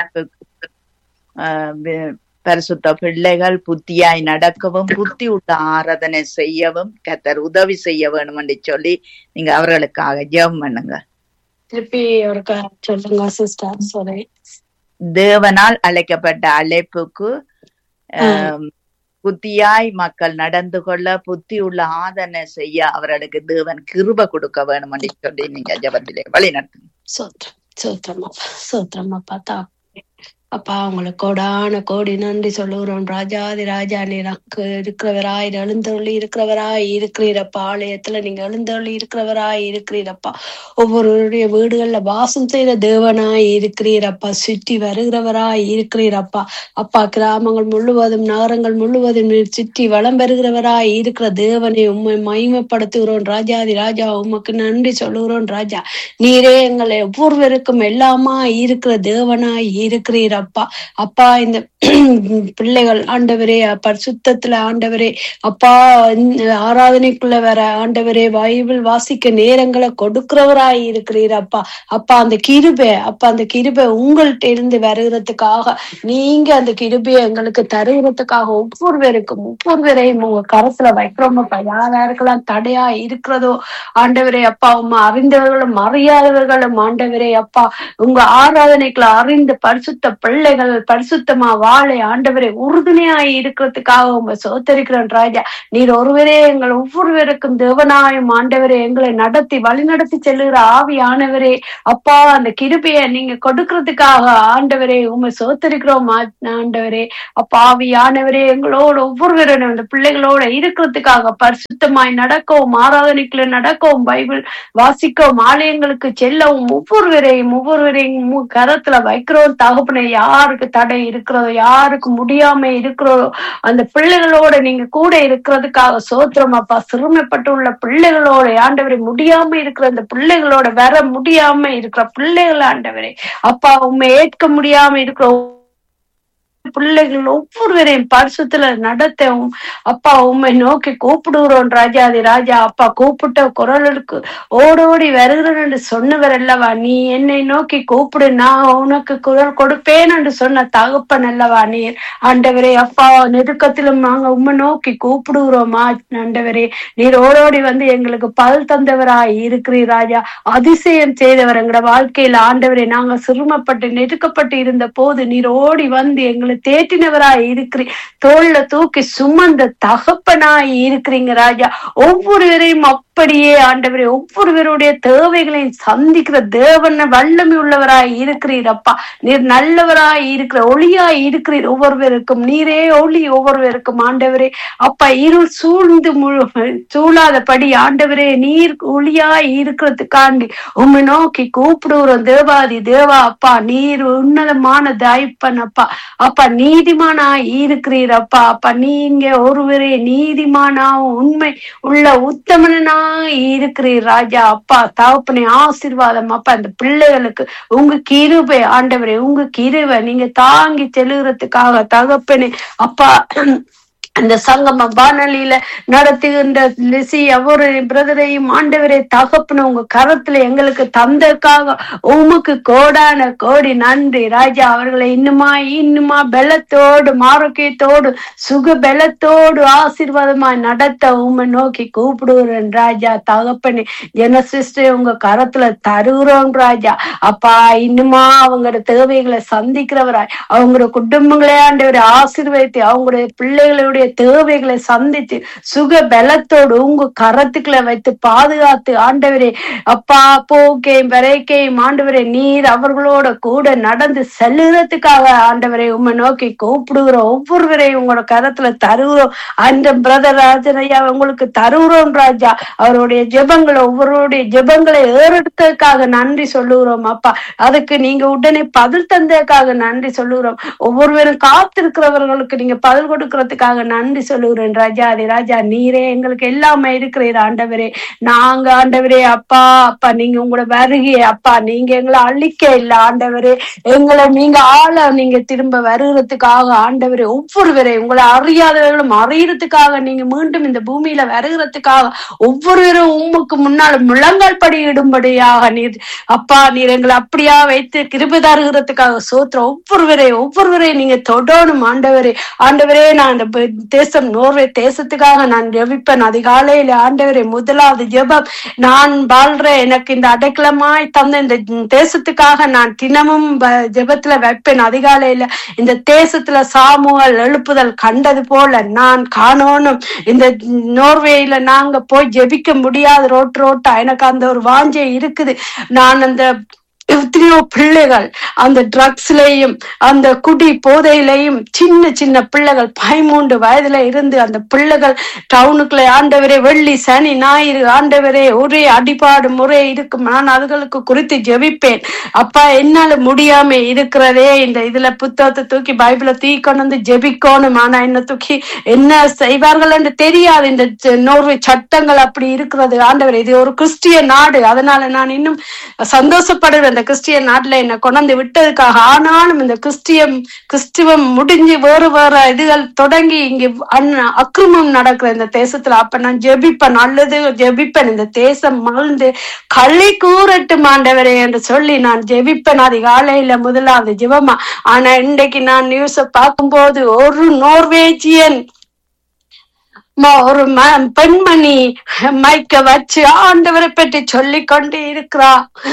Speaker 2: ஆஹ் வி- பரிசுத்த பிள்ளைகள் புத்தியாய் நடக்கவும் புத்தி உள்ள ஆராதனை செய்யவும் கத்தர் உதவி செய்ய வேணும் என்று சொல்லி நீங்க அவர்களுக்காக ஜெபம் பண்ணுங்க
Speaker 5: திருப்பி ஒருக்கா சொல்லுங்க சிஸ்டர் சாரி
Speaker 2: தேவனால் அழைக்கப்பட்ட அழைப்புக்கு ஆம், புத்தியாய் மக்கள் நடந்து கொள்ள புத்தி உள்ள ஆதனை செய்ய அவர்களுக்கு தேவன் கிருப கொடுக்க வேணும் என்று சொல்லி நீங்க ஜபத்திலே வழி நடத்துங்க
Speaker 5: சோத்ரம் சோத்ரம் அப்பா சோத்ரம் அப்பா தா அப்பா உங்களுக்கு கோடான கோடி நன்றி சொல்லுகிறோம் ராஜாதி ராஜா நீரக்கு இருக்கிறவராய் எழுந்தருளி இருக்கிறவராய் இருக்கிறீரப்பா ஆலயத்துல நீங்க எழுந்தருளி இருக்கிறவராய் இருக்கிறீரப்பா ஒவ்வொருவருடைய வீடுகள்ல வாசம் செய்த தேவனாய் இருக்கிறீரப்பா சுற்றி வருகிறவராய் இருக்கிறீரப்பா அப்பா கிராமங்கள் முழுவதும் நகரங்கள் முழுவதும் நீர் சுற்றி வளம் பெறுகிறவராய் இருக்கிற தேவனை உம்மை மகிமைப்படுத்துகிறோம் ராஜாதி ராஜா உமக்கு நன்றி சொல்லுகிறோம் ராஜா நீரே எங்களை ஒவ்வொருவருக்கும் எல்லாமா இருக்கிற தேவனாய் இருக்கிறீரப்பா அப்பா இந்த பிள்ளைகள் ஆண்டவரே பரிசுத்தத்துல ஆண்டவரே அப்பா இந்த ஆராதனைக்குள்ள வர ஆண்டவரே பைபிள் வாசிக்க நேரங்களை கொடுக்கிறவராய் இருக்கிறீரப்பா அப்பா அந்த கிருபை அப்பா அந்த கிருபை உங்கள்ட்ட இருந்து வருகிறதுக்காக நீங்க அந்த கிருபையை எங்களுக்கு தருகிறதுக்காக ஒவ்வொருவருக்கும் ஒவ்வொருவரையும் உங்க கரத்துல வைக்கிறோமப்பா யார் யாருக்கெல்லாம் தடையா இருக்கிறதோ ஆண்டவரே அப்பா உம்மை அறிந்தவர்களும் அறியாதவர்களும் ஆண்டவரே அப்பா உங்க ஆராதனைக்குள்ள அறிந்து பரிசுத்த பிள்ளைகள் பரிசுத்தமா வாழை ஆண்டவரை உறுதுணையாய் இருக்கிறதுக்காக உங்க சோத்தரிக்கிறோம் ராஜா நீர் ஒருவரே எங்கள் ஒவ்வொருவருக்கும் தேவனாயும் ஆண்டவரே எங்களை நடத்தி வழிநடத்தி செல்லுகிற ஆவியானவரே அப்பா அந்த கிருபையை நீங்க கொடுக்கறதுக்காக ஆண்டவரே உண்மை சோத்தரிக்கிறோம் ஆ- ஆண்டவரே அப்பா ஆவியானவரே எங்களோட ஒவ்வொருவரும் அந்த பிள்ளைகளோட இருக்கிறதுக்காக பரிசுத்தமாய் நடக்கவும் ஆராதனைக்குள்ள நடக்கவும் பைபிள் வாசிக்கவும் ஆலயங்களுக்கு செல்லவும் ஒவ்வொருவரையும் ஒவ்வொருவரையும் மு- கரத்துல வைக்கிறோம் தகப்பனை யாருக்கு தடை இருக்கிறதோ யாருக்கு முடியாம இருக்கிறதோ அந்த பிள்ளைகளோட நீங்க கூட இருக்கிறதுக்காக சோத்திரம் அப்பா சிறுமைப்பட்டுள்ள பிள்ளைகளோட ஆண்டவரை முடியாம இருக்கிற அந்த பிள்ளைகளோட வர முடியாம இருக்கிற பிள்ளைகள் ஆண்டவரே அப்பா உண்மை ஏற்க முடியாம இருக்கிற பிள்ளைகள் ஒவ்வொருவரையும் பரிசுத்துல நடத்தவும் அப்பா உண்மை நோக்கி கூப்பிடுகிறோம் ராஜாதி ராஜா அப்பா கூப்பிட்ட குரலுக்கு ஓடோடி வருகிறேன் என்று சொன்னவர் அல்லவா நீ என்னை நோக்கி கூப்பிடு நான் உனக்கு குரல் கொடுப்பேன் என்று சொன்ன தகப்பன் அல்லவா நீர் ஆண்டவரே அப்பா நெருக்கத்திலும் நாங்க உம்மை நோக்கி கூப்பிடுகிறோம் ஆண்டவரே நீர் ஓடோடி வந்து எங்களுக்கு பல் தந்தவராய் இருக்கிறீர் ராஜா அதிசயம் செய்தவர் எங்களோட வாழ்க்கையில ஆண்டவரே நாங்க சிறுமப்பட்டு நெருக்கப்பட்டு இருந்த போது நீர் ஓடி வந்து எங்களை தேற்றினவராய் இருக்கிறீர் தோல்ல தூக்கி சுமந்த தகப்பனாய் இருக்கிறீங்க ராஜா ஒவ்வொருவரையும் அப்படியே ஆண்டவரே ஒவ்வொருவருடைய தேவைகளையும் சந்திக்கிற தேவன வல்லமை உள்ளவராய் இருக்கிறீர் அப்பா நீர் நல்லவராய் இருக்கிற ஒளியாய் இருக்கிறீர் ஒவ்வொருவருக்கும் நீரே ஒளி ஒவ்வொருவருக்கும் ஆண்டவரே அப்பா இருள் சூழ்ந்து முழு சூழாதபடி ஆண்டவரே நீர் ஒளியாய் இருக்கிறதுக்காண்டி உம்மை நோக்கி கூப்பிடுகிறோம் தேவாதி தேவா அப்பா நீர் உன்னதமான தாய்ப்பன் அப்பா அப்பா நீதிமானாய் இருக்கிறீர் அப்பா அப்பா நீங்க ஒருவரே நீதிமானாவும் உண்மை உள்ள உத்தமனாய் இருக்கிறீர் ராஜா அப்பா தகப்பனை ஆசீர்வாதம் அப்பா இந்த பிள்ளைகளுக்கு உங்க கிருபை ஆண்டவரே உங்க கிருபை நீங்க தாங்கி செல்லுகிறதுக்காக தகப்பனே அப்பா அந்த சங்கம வானொலியில நடத்துகின்ற லிசி ஒவ்வொரு பிரதரையும் ஆண்டவரே தகப்பன உங்க கரத்துல எங்களுக்கு தந்ததுக்காக உமக்கு கோடான கோடி நன்றி ராஜா அவர்களை இன்னுமா இன்னுமா பலத்தோடு ஆரோக்கியத்தோடு சுக பலத்தோடு ஆசீர்வாதமாய் நடத்த உம்மை நோக்கி கூப்பிடுகிறேன் ராஜா தகப்பனே ஜனசிஸ்டர் உங்க கரத்துல தருகிறோம் ராஜா அப்பா இன்னுமா அவங்களோட தேவைகளை சந்திக்கிறவராய் அவங்களோட குடும்பங்களே ஆண்டவரை ஆசீர்வதித்து அவங்களுடைய பிள்ளைகளுடைய தேவைகளை சந்தித்து சுக பலத்தோடு உங்க கரத்துக்களை வைத்து பாதுகாத்து ஆண்டவரே அப்பா போக்கையும் வரைக்கையும் ஆண்டவரே நீர் அவர்களோட கூட நடந்து செல்லுறதுக்காக ஆண்டவரை உம்மை நோக்கி கூப்பிடுகிறோம் ஒவ்வொருவரையும் உங்களோட கரத்துல தருகிறோம் அந்த பிரதர் ராஜனையா உங்களுக்கு தருகிறோம் ராஜா அவருடைய ஜெபங்களை ஒவ்வொருடைய ஜெபங்களை ஏறெடுத்ததுக்காக நன்றி சொல்லுகிறோம் அப்பா அதுக்கு நீங்க உடனே பதில் தந்ததுக்காக நன்றி சொல்லுகிறோம் ஒவ்வொருவரும் காத்திருக்கிறவர்களுக்கு நீங்க பதில் கொடுக்கறதுக்காக நன்றி சொல்லுகிறேன் ராஜா அதே ராஜா நீரே எங்களுக்கு எல்லாமே இருக்கிறீர் ஆண்டவரே நாங்க ஆண்டவரே அப்பா அப்பா நீங்க உங்களோட வருகையை அப்பா நீங்க எங்களை அழிக்க இல்ல ஆண்டவரே எங்களை நீங்க ஆள நீங்க திரும்ப வருகிறதுக்காக ஆண்டவரே ஒவ்வொருவரை உங்களை அறியாதவர்களும் அறியறதுக்காக நீங்க மீண்டும் இந்த பூமியில வருகிறதுக்காக ஒவ்வொருவரும் உம்முக்கு முன்னால் முழங்கால் படியிடும்படியாக நீர் அப்பா நீர் எங்களை அப்படியா வைத்து கிருபை தருகிறதுக்காக சோத்திர ஒவ்வொருவரை ஒவ்வொருவரை நீங்க தொடணும் ஆண்டவரே ஆண்டவரே நான் இந்த ப- தேசம் நோர்வே தேசத்துக்காக நான் ஜெபிப்பேன் அதிகாலையில ஆண்டவரே முதலாவது ஜெபம் நான் வாழ்றேன் எனக்கு இந்த அடைக்கலமாய் தந்த இந்த தேசத்துக்காக நான் தினமும் ப- ஜெபத்துல வைப்பேன் அதிகாலையில இந்த தேசத்துல சாமுவல் எழுப்புதல் கண்டது போல நான் காணோனும் இந்த நோர்வேயில நாங்க போய் ஜெபிக்க முடியாது ரோட்டு ரோட்டா எனக்கு அந்த ஒரு வாஞ்சை இருக்குது நான் அந்த எத்தனையோ பிள்ளைகள் அந்த ட்ரக்ஸ்லயும் அந்த குடி போதையிலையும் சின்ன சின்ன பிள்ளைகள் பதிமூன்று வயதுல இருந்து அந்த பிள்ளைகள் டவுனுக்குள்ள ஆண்டவரே வெள்ளி சனி ஞாயிறு ஆண்டவரே ஒரே அடிபாடு முறை இருக்கும் நான் அதுகளுக்கு குறித்து ஜெபிப்பேன் அப்பா என்னால முடியாம இருக்கிறதே இந்த இதுல புத்தகத்தை தூக்கி பைபிளை தூக்கி கொண்டு வந்து ஜெபிக்கணும் ஆனா என்ன தூக்கி என்ன செய்வார்கள் என்று தெரியாது இந்த ஜ- நோர்வே சட்டங்கள் அப்படி இருக்கிறது ஆண்டவர் இது ஒரு கிறிஸ்டிய நாடு அதனால நான் இன்னும் சந்தோஷப்படுறேன் இந்த கிறிஸ்டிய நாட்டுல என்னை கொண்டாந்து விட்டதுக்காக ஆனாலும் இந்த கிறிஸ்டியம் கிறிஸ்துவம் முடிஞ்சு வேறு வேற இதுகள் தொடங்கி இங்க அந்- அக்கிரமம் நடக்கிற இந்த தேசத்துல அப்ப நான் ஜெபிப்பேன் நல்லது ஜெபிப்பேன் இந்த தேசம் மகிழ்ந்து களி கூறட்டும் ஆண்டவரே என்று சொல்லி நான் ஜெபிப்பேன் அதிகாலையில முதலாவது ஜெபமா ஆனா இன்றைக்கு நான் நியூஸ பார்க்கும்போது ஒரு நோர்வேஜியன் ம- ஒரு ம- பெண்மணி மைக்க வச்சு ஆண்டவரை பற்றி சொல்லிக் கொண்டு இருக்கிறா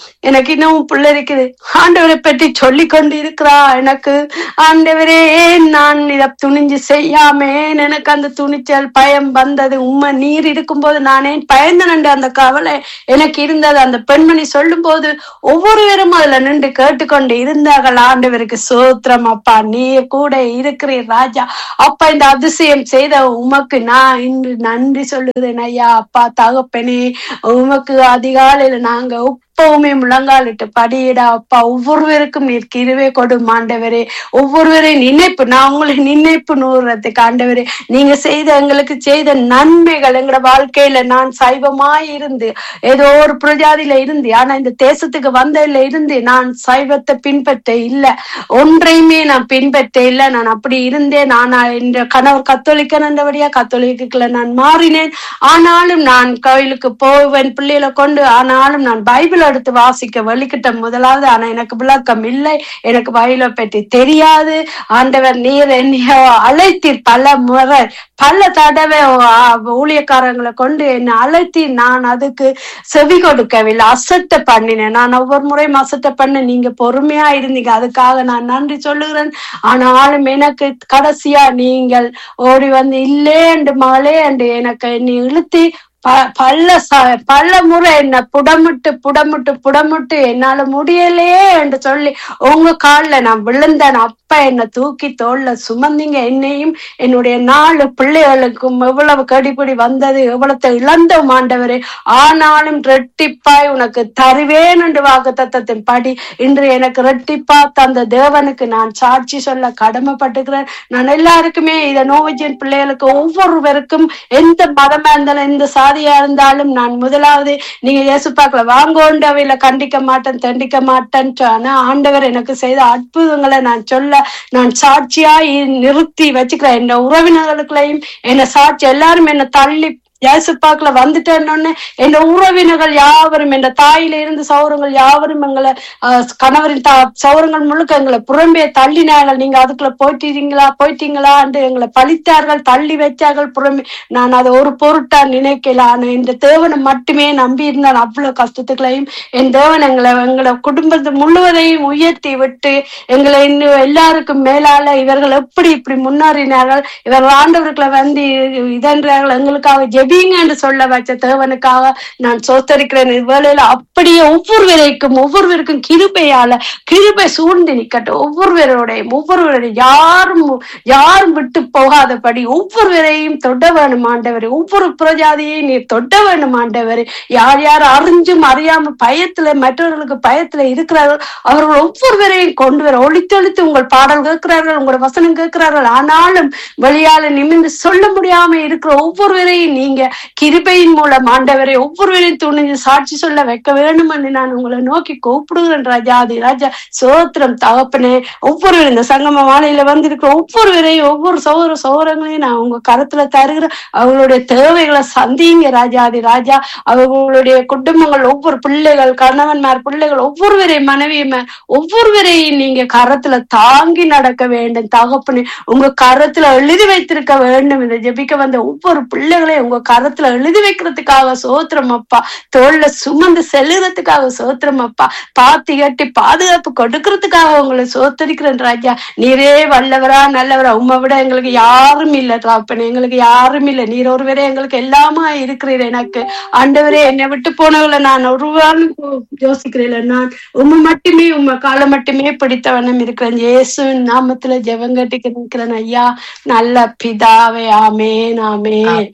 Speaker 5: எனக்கு இன்னும் பிள்ளை இருக்குது ஆண்டவரை பற்றி சொல்லி கொண்டு இருக்கிறா எனக்கு ஆண்டவரே ஏன் நான் இத துணிஞ்சு செய்யாம ஏன் எனக்கு அந்த துணிச்சல் பயம் வந்தது உண்மை நீர் இருக்கும்போது நான் ஏன் பயந்தனண்டு அந்த கவலை எனக்கு இருந்தது அந்த பெண்மணி சொல்லும் போது ஒவ்வொருவரும் அதுல நின்று கேட்டுக்கொண்டு இருந்தார்கள் ஆண்டவருக்கு சோத்திரம் அப்பா நீர் கூட இருக்கிறீர் ராஜா அப்பா இந்த அதிசயம் செய்த உமக்கு நான் இன்று நன்றி சொல்லுகிறேன் ஐயா அப்பா தகப்பனே உமக்கு அதிகாலையில நாங்க எப்பவுமே முழங்காலிட்டு படியிட அப்பா ஒவ்வொருவருக்கும் நீர் கிருவே கொடும் ஆண்டவரே ஒவ்வொருவரையும் நினைப்பு நான் உங்களை நினைப்பு நூறுறதுக்கு ஆண்டவரே நீங்க செய்த எங்களுக்கு செய்த நன்மைகள் எங்களோட வாழ்க்கையில நான் சைவமாய் இருந்து ஏதோ ஒரு பிரஜாதியில இருந்து ஆனா இந்த தேசத்துக்கு வந்ததுல இருந்து நான் சைவத்தை பின்பற்ற இல்ல ஒன்றையுமே நான் பின்பற்ற இல்ல நான் அப்படி இருந்தேன் நான் என்ற கணவர் கத்தோலிக்கன் என்றபடியா கத்தோலிக்கல நான் மாறினேன் ஆனாலும் நான் கோயிலுக்கு போவேன் பிள்ளைகளை கொண்டு ஆனாலும் நான் பைபிள் எடுத்து வாசிக்க வலிக்கிட்ட முதலாவது ஆனா எனக்கு விளக்கம் இல்லை எனக்கு பைபிளை பற்றி தெரியாது ஆண்டவர் நீர் என்னைய அழைத்தீர் பல முறை பல தடவை ஆ, ஊழியக்காரங்களை கொண்டு என்னை அழைத்தி நான் அதுக்கு செவி கொடுக்கவில்லை அசட்டை பண்ணினேன் நான் ஒவ்வொரு முறையும் அசட்டை பண்ண நீங்க பொறுமையா இருந்தீங்க அதுக்காக நான் நன்றி சொல்லுகிறேன் ஆனாலும் எனக்கு கடைசியா நீங்கள் ஓடி வந்து இல்லே என்று மகளே என்று எனக்கு என்னை இழுத்தி ப- பல ச- பல முறை என்ன புடமிட்டு புடமிட்டு புடமிட்டு என்னால முடியலையே என்று சொல்லி உங்க கால்ல நான் விழுந்தேன் அப்ப என்ன தூக்கி தோல்ல சுமந்தீங்க என்னையும் என்னுடைய நாலு பிள்ளைகளுக்கும் எவ்வளவு கடிபிடி வந்தது எவ்வளவு இழந்தோம் ஆண்டவரே ஆனாலும் ரெட்டிப்பாய் உனக்கு தருவேன் என்று வாக்கு தத்தத்தின் படி இன்று எனக்கு ரெட்டிப்பா தந்த தேவனுக்கு நான் சாட்சி சொல்ல கடமைப்பட்டுக்கிறேன் நான் எல்லாருக்குமே இத நோவஜின் பிள்ளைகளுக்கு ஒவ்வொருவருக்கும் எந்த மதமா இருந்தாலும் எந்த சாதியா இருந்தாலும் நான் முதலாவது நீங்க இயேசுப்பாக்களை வாங்கோண்டவையில கண்டிக்க மாட்டேன் தண்டிக்க மாட்டேன் ஆனா ஆண்டவர் எனக்கு செய்த அற்புதங்களை நான் சொல்ல நான் சாட்சியா இ- நிறுத்தி வச்சுக்கிறேன் என்ன உறவினர்களுக்குள்ளயும் என்ன சாட்சி எல்லாரும் என்ன தள்ளி இயேசுப்பாக்குல வந்துட்டேன்னு என் உறவினர்கள் யாவரும் என் தாயில இருந்து சௌரங்கள் யாவரும் எங்களை ஆஹ், கணவரின் தா சௌரங்கள் முழுக்க எங்களை புறம்பே தள்ளினார்கள் நீங்க அதுக்குள்ள போயிட்டீங்களா போயிட்டீங்களா என்று எங்களை பழித்தார்கள் தள்ளி வச்சார்கள் புறம்பே நான் அதை ஒரு பொருட்டா நினைக்கல ஆனா இந்த தேவனை மட்டுமே நம்பி இருந்தால் அவ்வளவு கஷ்டத்துக்களையும் என் தேவன் எங்களை எங்களை குடும்பத்தை முழுவதையும் உயர்த்தி விட்டு எங்களை இன்னும் எல்லாருக்கும் மேலால இவர்கள் எப்படி இப்படி முன்னேறினார்கள் இவர்கள் ஆண்டவர்களை வந்து இதன்றார்கள் எங்களுக்காக ஜெபிங்க என்று சொல்ல வச்ச தேவனுக்காக நான் சோத்தரிக்கிறேன் இவ்வேளையில அப்படியே ஒவ்வொருவரைக்கும் ஒவ்வொருவருக்கும் கிருபையால கிருபை சூழ்ந்து நிக்கட்டும் ஒவ்வொருவரோடையும் ஒவ்வொருவரையும் யாரும் யாரும் விட்டு போகாதபடி ஒவ்வொருவரையும் தொட வேணும் ஆண்டவரே ஒவ்வொரு பிரஜாதியையும் நீ தொட வேணும் ஆண்டவரே யார் யார் அறிஞ்சும் அறியாம பயத்துல மற்றவர்களுக்கு பயத்துல இருக்கிறார்கள் அவர்கள் ஒவ்வொருவரையும் கொண்டு வர ஒளித்தொழித்து உங்கள் பாடல் கேட்கிறார்கள் உங்கள் வசனம் கேட்கிறார்கள் ஆனாலும் வெளியால நிமிர்ந்து சொல்ல முடியாம இருக்கிற ஒவ்வொருவரையும் நீங்க கிருபையின் மூலம் ஆண்டவரை ஒவ்வொருவரையும் துணிஞ்சு சாட்சி சொல்ல வைக்க வேண்டும் என்று நான் உங்களை நோக்கி கூப்பிடுகிறேன் ராஜா ஆதி ராஜா சோத்திரம் தகப்பனே ஒவ்வொரு இந்த சங்கம மாலையில வந்திருக்கிற ஒவ்வொருவரையும் ஒவ்வொரு சௌர சௌரங்களையும் நான் உங்க கருத்துல தருகிறேன் அவங்களுடைய தேவைகளை சந்திங்க ராஜாதி ராஜா அவர்களுடைய குடும்பங்கள் ஒவ்வொரு பிள்ளைகள் கணவன்மார் பிள்ளைகள் ஒவ்வொருவரையும் மனைவியுமார் ஒவ்வொருவரையும் நீங்க கரத்துல தாங்கி நடக்க வேண்டும் தகப்பனே உங்க கரத்துல எழுதி வைத்திருக்க வேண்டும் இந்த ஜெபிக்க வந்த ஒவ்வொரு பிள்ளைகளையும் உங்க கரத்துல எழுதி வைக்கிறதுக்காக சோத்திரம் அப்பா தோல்ல சுமந்து செல்லுறதுக்காக சோத்திரம் அப்பா பாத்தி கட்டி பாதுகாப்பு கொடுக்கறதுக்காக உங்களை சோத்தரிக்கிறேன் ராஜா நீரே வல்லவரா நல்லவரா உம்மை விட எங்களுக்கு யாரும் இல்ல தாப்பனே எங்களுக்கு யாரும் இல்ல நீர் ஒருவரே எங்களுக்கு எல்லாமா இருக்கிறீர் எனக்கு ஆண்டவரே என்னை விட்டு போனவங்களை நான் ஒருவாலும் யோசிக்கிறேன் நான் உண்மை மட்டுமே உண்மை காலம் மட்டுமே பிடித்தவனம் இருக்கிறேன் இயேசுவின் நாமத்துல ஜெபங்கட்டிக்கு நிற்கிறேன் ஐயா நல்ல பிதாவே ஆமேன் ஆமேன்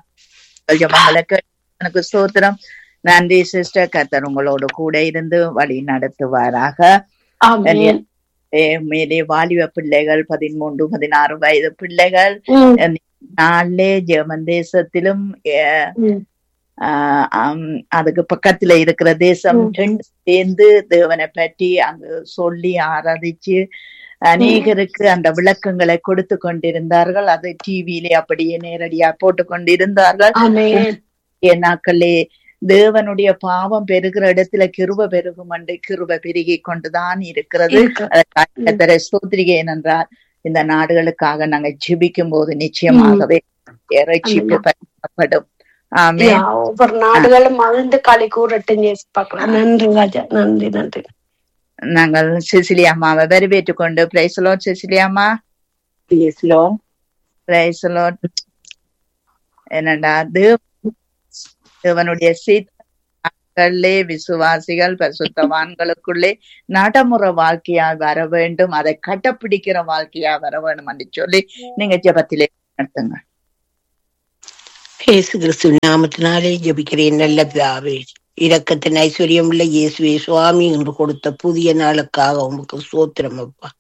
Speaker 2: ஜபங்களுக்கு எனக்கு சோத்திரம் நன்றி சிஸ்டர் கத்தர் உங்களோடு கூட இருந்து வழி நடத்துவாராக
Speaker 5: ஆமேன்
Speaker 2: ஏ, மேலே வாலிப பிள்ளைகள் பதிமூன்று பதினாறு வயது பிள்ளைகள்
Speaker 5: ம்,
Speaker 2: நாளே ஜெர்மன் தேசத்திலும் ஏ,
Speaker 5: ம்.
Speaker 2: ஆஹ் ஆம், அதுக்கு பக்கத்துல இருக்கிற தேசம்
Speaker 5: ம்.
Speaker 2: ரெண்டு சேர்ந்து தேவனை பற்றி அங்கு சொல்லி ஆராதிச்சு அநேகருக்கு அந்த விளக்கங்களை கொடுத்து கொண்டிருந்தார்கள் அது டிவியிலே அப்படியே நேரடியா போட்டு கொண்டிருந்தார்கள்
Speaker 5: ஆமேன்
Speaker 2: நாட்களே தேவனுடைய பாவம் பெருகிற இடத்துல கிருப பெருகும் என்று கிருப பெருகி கொண்டுதான் இருக்கிறது
Speaker 5: இருக்கு.
Speaker 2: அதற்காக கர்த்தரை ஸ்தோத்திரிகேன் என்றால் இந்த நாடுகளுக்காக நாங்கள் ஜெபிக்கும் போது நிச்சயமாகவே ரட்சிப்பு
Speaker 5: ஆமென்.
Speaker 2: பயன்படும் ஆமே
Speaker 5: யா, ஒவ்வொரு நாடுகளும் மகிழ்ந்து களி கூறட்டும் ஏசு பார்க்கலாம் நன்றி ராஜா நன்றி நன்றி
Speaker 2: நாங்கள் சிசிலி அம்மாவை வரவேற்றுக் கொண்டு பிரைசலோ சிசிலி அம்மா
Speaker 6: Yes, Lord.
Speaker 2: பிரைசலோ என்னடா தேவ- தேவனுடைய சீத்தே விசுவாசிகள் பரிசுத்தவான்களுக்குள்ளே நடைமுறை வாழ்க்கையா வர வேண்டும் அதை கட்டப்பிடிக்கிற வாழ்க்கையா வர வேண்டும் என்று சொல்லி நீங்க ஜெபத்திலே நடத்துங்க
Speaker 6: இயேசு கிறிஸ்து நாமத்தினாலே ஜெபிக்கிறேன் நல்ல பிதாவே இரக்கத்தின் ஐஸ்வர்யம் உள்ள இயேசுவே சுவாமி என்று கொடுத்த புதிய நாளுக்காக உமக்கு சோத்திரம் அப்பா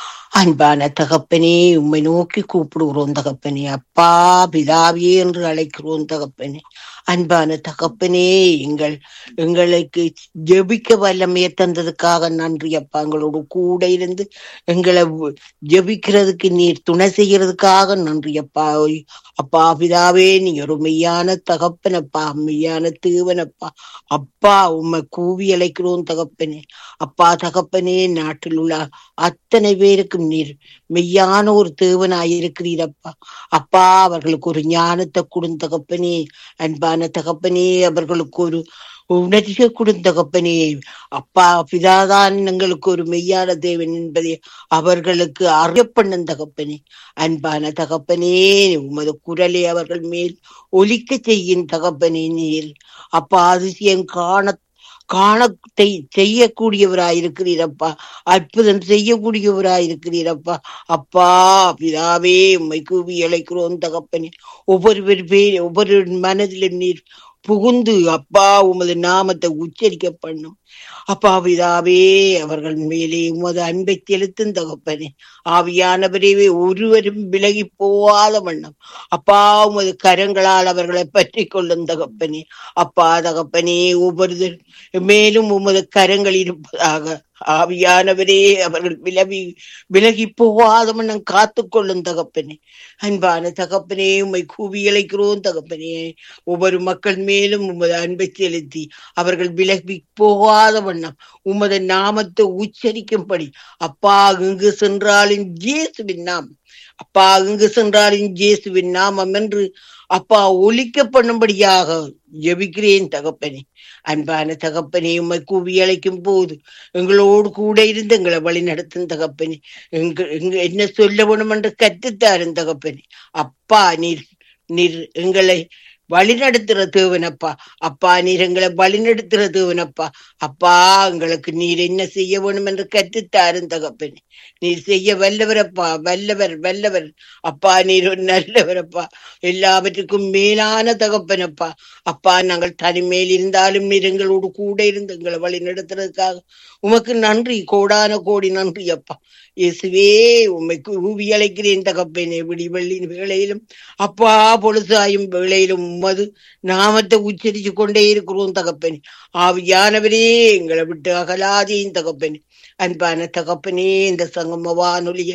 Speaker 6: அன்பான தகப்பனே உம்மை நோக்கி கூப்பிடுகிறோம் தகப்பனே அப்பா பிதாவே என்று அழைக்கிறோம் தகப்பனே அன்பான தகப்பனே எங்கள் எங்களுக்கு ஜெபிக்க வல்லமையை தந்ததுக்காக நன்றி அப்பா எங்களோட கூட இருந்து எங்களை ஜெபிக்கிறதுக்கு நீர் துணை செய்யறதுக்காக நன்றி அப்பா அப்பா பிதாவே நீ ஒரு மெய்யான தகப்பனப்பா மெய்யான தீவனப்பா அப்பா உம்மை கூவி அழைக்கிறோம் தகப்பனே அப்பா தகப்பனே நாட்டில் உள்ள அத்தனை பேருக்கும் நீர் மெய்யான ஒரு தேவனாய் இருக்கிறீரப்பா அப்பா அவர்களுக்கு ஒரு ஞானத்தை கொடுந்த தகப்பனே அன்பான தகப்பனே அவர்களுக்கு ஒரு உணர்ச்சியை கொடுந்த தகப்பனே அப்பா பிதாதான் எங்களுக்கு ஒரு மெய்யான தேவன் என்பதை அவர்களுக்கு அறியப்பண்ணும் தகப்பனே அன்பான தகப்பனே உமது குரலை அவர்கள் மேல் ஒலிக்க செய்யும் தகப்பனே நீர் அப்பா அதிசயம் காண காண செய்- செய்யக்கூடியவராயிருக்கிறீரப்பா அற்புதம் செய்யக்கூடியவராயிருக்கிறீரப்பா அப்பா பிதாவே உம்மை கூவி அழைக்கிறோம் தகப்பனே ஒவ்வொரு பேர் ஒவ்வொரு மனதிலும் நீர் புகுந்து அப்பா உமது நாமத்தை உச்சரிக்க பண்ணும் அப்பா பிதாவே அவர்கள் மேலே உமது அன்பை செலுத்தும் தகப்பனே ஆவியானவரே ஒருவரும் விலகி போகாத வண்ணம் அப்பா உமது கரங்களால் அவர்களை பற்றி கொள்ளும் தகப்பனே அப்பா தகப்பனே ஒவ்வொரு மேலும் உமது கரங்கள் இருப்பதாக ஆவியானவரே அவர்கள் விலகி விலகி போகாத வண்ணம் காத்து கொள்ளும் தகப்பனே அன்பான தகப்பனே உம்மை கூவி அழைக்கிறோம் தகப்பனே ஒவ்வொரு மக்கள் மேலும் உமது அன்பை செலுத்தி அவர்கள் விலகி போகாத வண்ணம் உமது நாமத்தை உச்சரிக்கும்படி அப்பா இங்கு சென்றாலும் இயேசுவின் நாம் அப்பா இங்கு சென்றாலும் இயேசுவின் நாமம் என்று அப்பா ஒலிக்க பண்ணும்படியாக ஜெபிக்கிறேன் தகப்பனே அன்பான தகப்பனே உம்மை கூவி அழைக்கும் போது எங்களோடு கூட இருந்து எங்களை வழி நடத்தும் தகப்பனே எங்க எங்க என்ன சொல்ல வேணும் என்று கற்றுத்தாரும் தகப்பனே அப்பா நீர் நீர் எங்களை வழிநடத்துற தேவனப்பா அப்பா நீர் எங்களை வழிநடத்துற தேவனப்பா அப்பா எங்களுக்கு நீர் என்ன செய்ய வேணும் என்று கற்றுத்தாரும் தகப்பனே நீர் செய்ய வல்லவரப்பா வல்லவர் வல்லவர் அப்பா நீர் ஒரு நல்லவரப்பா எல்லாவற்றுக்கும் மேலான தகப்பனப்பா அப்பா நாங்கள் தனிமேல் இருந்தாலும் நீர் எங்களோடு கூட இருந்து எங்களை வழி நடத்துறதுக்காக உமக்கு நன்றி கோடான கோடி நன்றி அப்பா இயேசுவே உம்மை கூவி அழைக்கிறேன் தகப்பேனே விடிவெள்ளி வேளையிலும் அப்பா பொழுதாயும் வேளையிலும் உமது நாமத்தை உச்சரித்து கொண்டே இருக்கிறோம் தகப்பனே ஆவியானவரே எங்களை விட்டு அகலாதேன் தகப்பனே அன்பான தகப்பனே இந்த சங்கம வானொலிய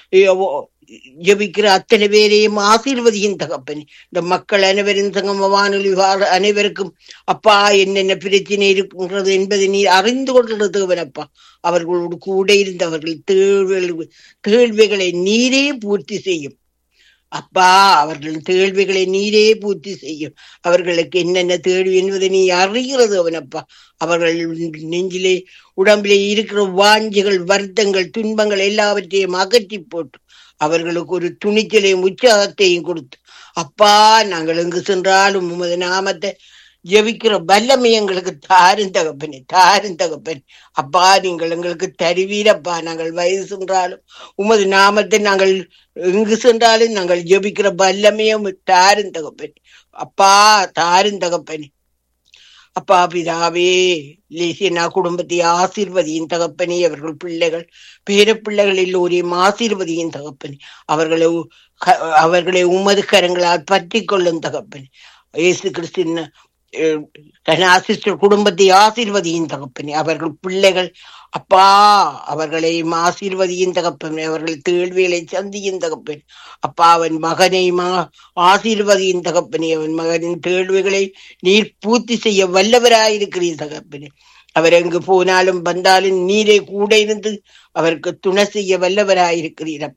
Speaker 6: ஜபிக்கிற அத்தனை பேரையும் ஆசீர்வதியும் தகப்பனே இந்த மக்கள் அனைவரும் சங்கம வானொலி வார- அனைவருக்கும் அப்பா என்னென்ன பிரச்சனை இருக்கின்றது என்பதை நீ அறிந்து கொள்கிற தேவனப்பா அவர்களோடு கூட இருந்து அவர்கள் தேழ்வு கேள்விகளை நீரே பூர்த்தி செய்யும் அப்பா அவர்கள் கேள்விகளை நீரே பூர்த்தி செய்யும் அவர்களுக்கு என்னென்ன தேர்வு என்பதை நீ அறிகிறது அவனப்பா அவர்கள் நெஞ்சிலே உடம்பிலே இருக்கிற வாஞ்சிகள் வருத்தங்கள் துன்பங்கள் எல்லாவற்றையும் அகற்றி போட்டு அவர்களுக்கு ஒரு துணிச்சலையும் உற்சாகத்தையும் கொடுத்து அப்பா நாங்கள் எங்கு சென்றாலும் உமது நாமத்தை ஜெபிக்கிற வல்லமை எங்களுக்கு தாரும் தகப்பனே தாரும் தகப்பனே அப்பா நீங்கள் எங்களுக்கு தருவீரப்பா நாங்கள் வயது சென்றாலும் உமது நாமத்தை நாங்கள் எங்கு சென்றாலும் நாங்கள் ஜெபிக்கிற வல்லமையும் தாரும் தகப்பனே அப்பா தாரும் தகப்பனே அப்பா பிதாவே லேசியனா குடும்பத்தை ஆசீர்வதியின் தகப்பனே அவர்கள் பிள்ளைகள் பேர பிள்ளைகள் எல்லோரையும் ஆசீர்வதியின் தகப்பனே அவர்களை உ- க- அவர்களை உமது கரங்களால் பற்றி கொள்ளும் தகப்பனே இயேசு கிறிஸ்தின் கனாசிஸ்டர் குடும்பத்தை ஆசீர்வதியின் தகப்பனே அவர்கள் பிள்ளைகள் அப்பா அவர்களை ஆசீர்வதியின் தகப்பனே அவர்கள் தேழ்விகளை சந்தியின் தகப்பனே அப்பா அவன் மகனை மா ஆசீர்வதியின் தகப்பனே அவன் மகனின் தேழ்வுகளை நீர் பூர்த்தி செய்ய வல்லவராயிருக்கிறீர் தகப்பனே அவர் எங்கு போனாலும் வந்தாலும் நீரே கூட இருந்து அவருக்கு துணை செய்ய வல்லவராயிருக்கிறீரப்பா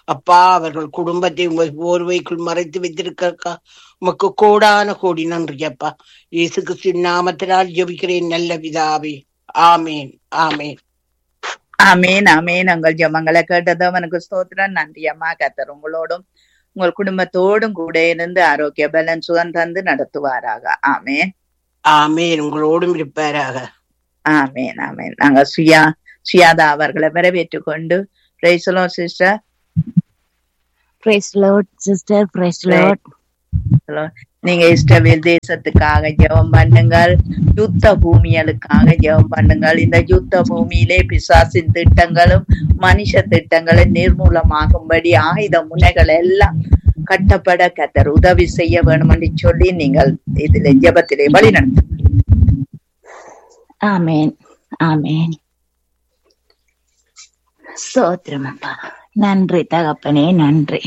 Speaker 6: அப்பா அவர்கள் குடும்பத்தை உங்கள் போர்வைக்குள் மறைத்து வைத்திருக்கா உமக்கு கோடான கோடி நன்றி அப்பா இயேசு கிறிஸ்து நாமத்தினால் ஜெபிக்கிறேன் நல்ல பிதாவே ஆமேன் ஆமேன்
Speaker 2: ஆமேன் ஆமேன் உங்கள் ஜெபங்களை கேட்டது அவனுக்கு ஸ்தோத்திரம் நன்றி அம்மா கத்தர் உங்களோடும் உங்கள் குடும்பத்தோடும் கூட இருந்து ஆரோக்கிய பலன் சுகம் தந்து நடத்துவாராக ஆமேன்
Speaker 6: ஆமேன் உங்களோடும் இருப்பாராக
Speaker 2: ஆமேன் ஆமேன் நாங்க சுயா சுயாதா அவர்களை வரவேற்றுக் கொண்டு praise the Lord sister
Speaker 4: praise Lord sister praise Lord
Speaker 2: நீங்க இஸ்ரவேல் தேசத்துக்காக ஜெபம் பண்ணுங்கள் யுத்த பூமிகளுக்காக ஜெபம் பண்ணுங்கள் இந்த யுத்த பூமியிலே பிசாசின் திட்டங்களும் மனுஷ திட்டங்களும் நிர்மூலமாகும்படி ஆயுத முனைகள் எல்லாம் கட்டப்பட கத்தர் உதவி செய்ய வேணும் என்று சொல்லி நீங்கள் இதில் ஜெபத்திலே வழி
Speaker 4: ஆமேன் ஆமேன் ஸ்தோத்திரம் அப்பா நன்றி தகப்பனே நன்றி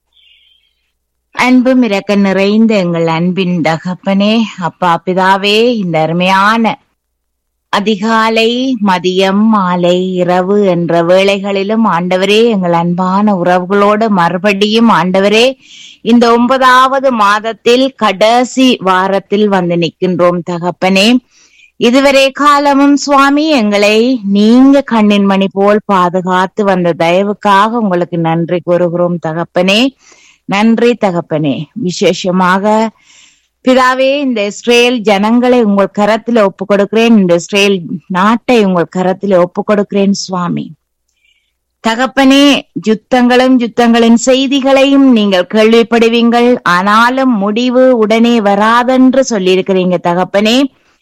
Speaker 4: அன்பும் இறக்க நிறைந்த எங்கள் அன்பின் தகப்பனே அப்பா பிதாவே இந்த அருமையான அதிகாலை மதியம் மாலை இரவு என்ற வேளைகளிலும் ஆண்டவரே எங்கள் அன்பான உறவுகளோடு மறுபடியும் ஆண்டவரே இந்த ஒன்பதாவது மாதத்தில் கடைசி வாரத்தில் வந்து நிற்கின்றோம் தகப்பனே இதுவரை காலமும் சுவாமி எங்களை நீங்க கண்ணின் மணி போல் பாதுகாத்து வந்த தயவுக்காக உங்களுக்கு நன்றி கூறுகிறோம் தகப்பனே நன்றி தகப்பனே விசேஷமாக பிதாவே இந்த இஸ்ரேல் ஜனங்களை உங்கள் கரத்துல ஒப்பு கொடுக்கிறேன் இந்த இஸ்ரேல் நாட்டை உங்கள் கரத்துல ஒப்பு கொடுக்கிறேன் சுவாமி தகப்பனே யுத்தங்களும் யுத்தங்களின் செய்திகளையும் நீங்கள் கேள்விப்படுவீங்கள் ஆனாலும் முடிவு உடனே வராதென்று சொல்லியிருக்கிறீங்க தகப்பனே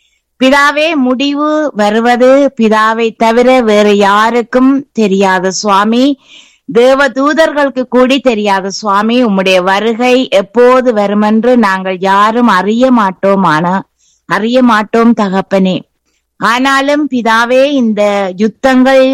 Speaker 4: பிதாவே முடிவு வருவது பிதாவை தவிர வேறு யாருக்கும் தெரியாத சுவாமி தேவ தூதர்களுக்கு கூடி தெரியாத சுவாமி உம்முடைய வருகை எப்போது வருமென்று நாங்கள் யாரும் அறிய மாட்டோம் ஆனா அறிய மாட்டோம் தகப்பனே ஆனாலும் பிதாவே இந்த யுத்தங்கள்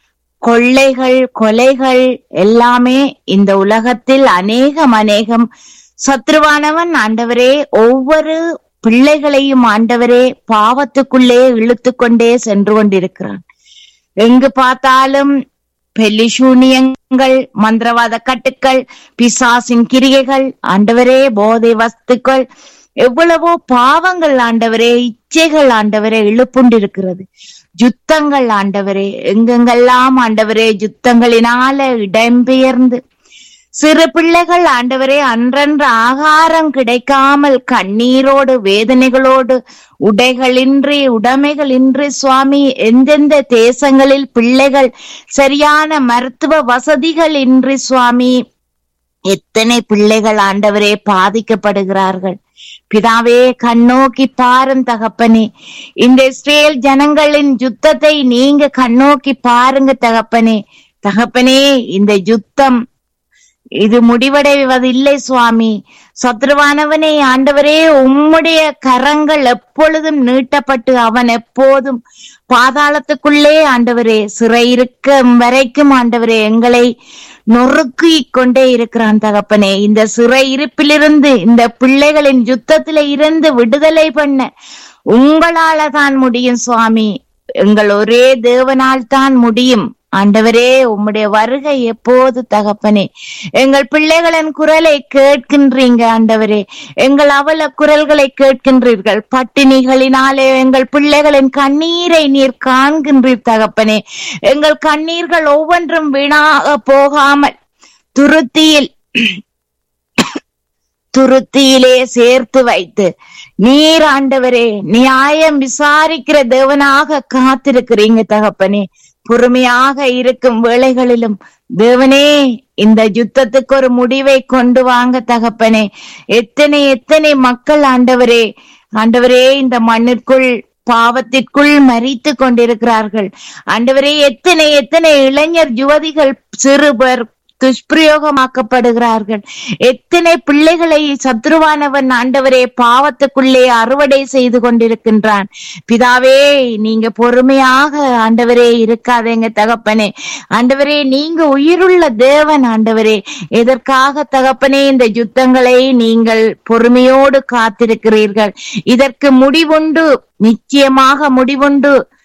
Speaker 4: கொள்ளைகள் கொலைகள் எல்லாமே இந்த உலகத்தில் அநேகம் அநேகம் சத்ருவானவன் ஆண்டவரே ஒவ்வொரு பிள்ளைகளையும் ஆண்டவரே பாவத்துக்குள்ளே இழுத்து கொண்டே சென்று கொண்டிருக்கிறான் எங்கு பார்த்தாலும் பெல்லிசூனியங்கள் மந்திரவாத கட்டுக்கள் பிசாசின் கிரியைகள் ஆண்டவரே போதை வஸ்துக்கள் எவ்வளவோ பாவங்கள் ஆண்டவரே இச்சைகள் ஆண்டவரே இழுப்புண்டிருக்கிறது யுத்தங்கள் ஆண்டவரே எங்கெங்கெல்லாம் ஆண்டவரே யுத்தங்களினால இடம்பெயர்ந்து சிறு பிள்ளைகள் ஆண்டவரே அன்றன்று ஆகாரம் கிடைக்காமல் கண்ணீரோடு வேதனைகளோடு உடைகளின்றி உடைமைகளின்றி சுவாமி எந்தெந்த தேசங்களில் பிள்ளைகள் சரியான மருத்துவ வசதிகள் இன்றி சுவாமி எத்தனை பிள்ளைகள் ஆண்டவரே பாதிக்கப்படுகிறார்கள் பிதாவே கண்ணோக்கி பாரும் தகப்பனே இந்த இஸ்ரேல் ஜனங்களின் யுத்தத்தை நீங்க கண்ணோக்கி பாருங்க தகப்பனே தகப்பனே இந்த யுத்தம் இது முடிவடைவதில்லை சுவாமி சத்ருவானவனே ஆண்டவரே உம்முடைய கரங்கள் எப்பொழுதும் நீட்டப்பட்டு அவன் எப்போதும் பாதாளத்துக்குள்ளே ஆண்டவரே சிறை இருக்கும் வரைக்கும் ஆண்டவரே எங்களை நொறுக்கி கொண்டே இருக்கிறான் தகப்பனே இந்த சிறை இருப்பிலிருந்து இந்த பிள்ளைகளின் யுத்தத்தில இருந்து விடுதலை பண்ண உங்களால தான் முடியும் சுவாமி எங்கள் ஒரே தேவனால் தான் முடியும் ஆண்டவரே உம்முடைய வருகை எப்போது தகப்பனே எங்கள் பிள்ளைகளின் குரலை கேட்கின்றீங்க ஆண்டவரே எங்கள் அவல குரல்களை கேட்கின்றீர்கள் பட்டினிகளினாலே எங்கள் பிள்ளைகளின் கண்ணீரை நீர் காண்கின்றீர் தகப்பனே எங்கள் கண்ணீர்கள் ஒவ்வொன்றும் வீணாக போகாமல் துருத்தியில் துருத்தியிலே சேர்த்து வைத்து நீர் ஆண்டவரே நியாயம் விசாரிக்கிற தேவனாக காத்திருக்கிறீங்க தகப்பனே பொறுமையாக இருக்கும் வேளைகளிலும் தேவனே இந்த யுத்தத்துக்கு ஒரு முடிவை கொண்டு வாங்க தகப்பனே எத்தனை எத்தனை மக்கள் ஆண்டவரே ஆண்டவரே இந்த மண்ணிற்குள் பாவத்திற்குள் மறித்து கொண்டிருக்கிறார்கள் ஆண்டவரே எத்தனை எத்தனை இளைஞர் யுவதிகள் சிறுவர் துஷ்பிரயோகமாக்கப்படுகிறார்கள் எத்தனை பிள்ளைகளை சத்ருவானவன் ஆண்டவரே பாவத்துக்குள்ளே அறுவடை செய்து கொண்டிருக்கின்றான் பிதாவே நீங்க பொறுமையாக ஆண்டவரே இருக்காதேங்க தகப்பனே ஆண்டவரே நீங்க உயிருள்ள தேவன் ஆண்டவரே எதற்காக தகப்பனே இந்த யுத்தங்களை நீங்கள் பொறுமையோடு காத்திருக்கிறீர்கள் இதற்கு முடிவுண்டு நிச்சயமாக முடிவுண்டு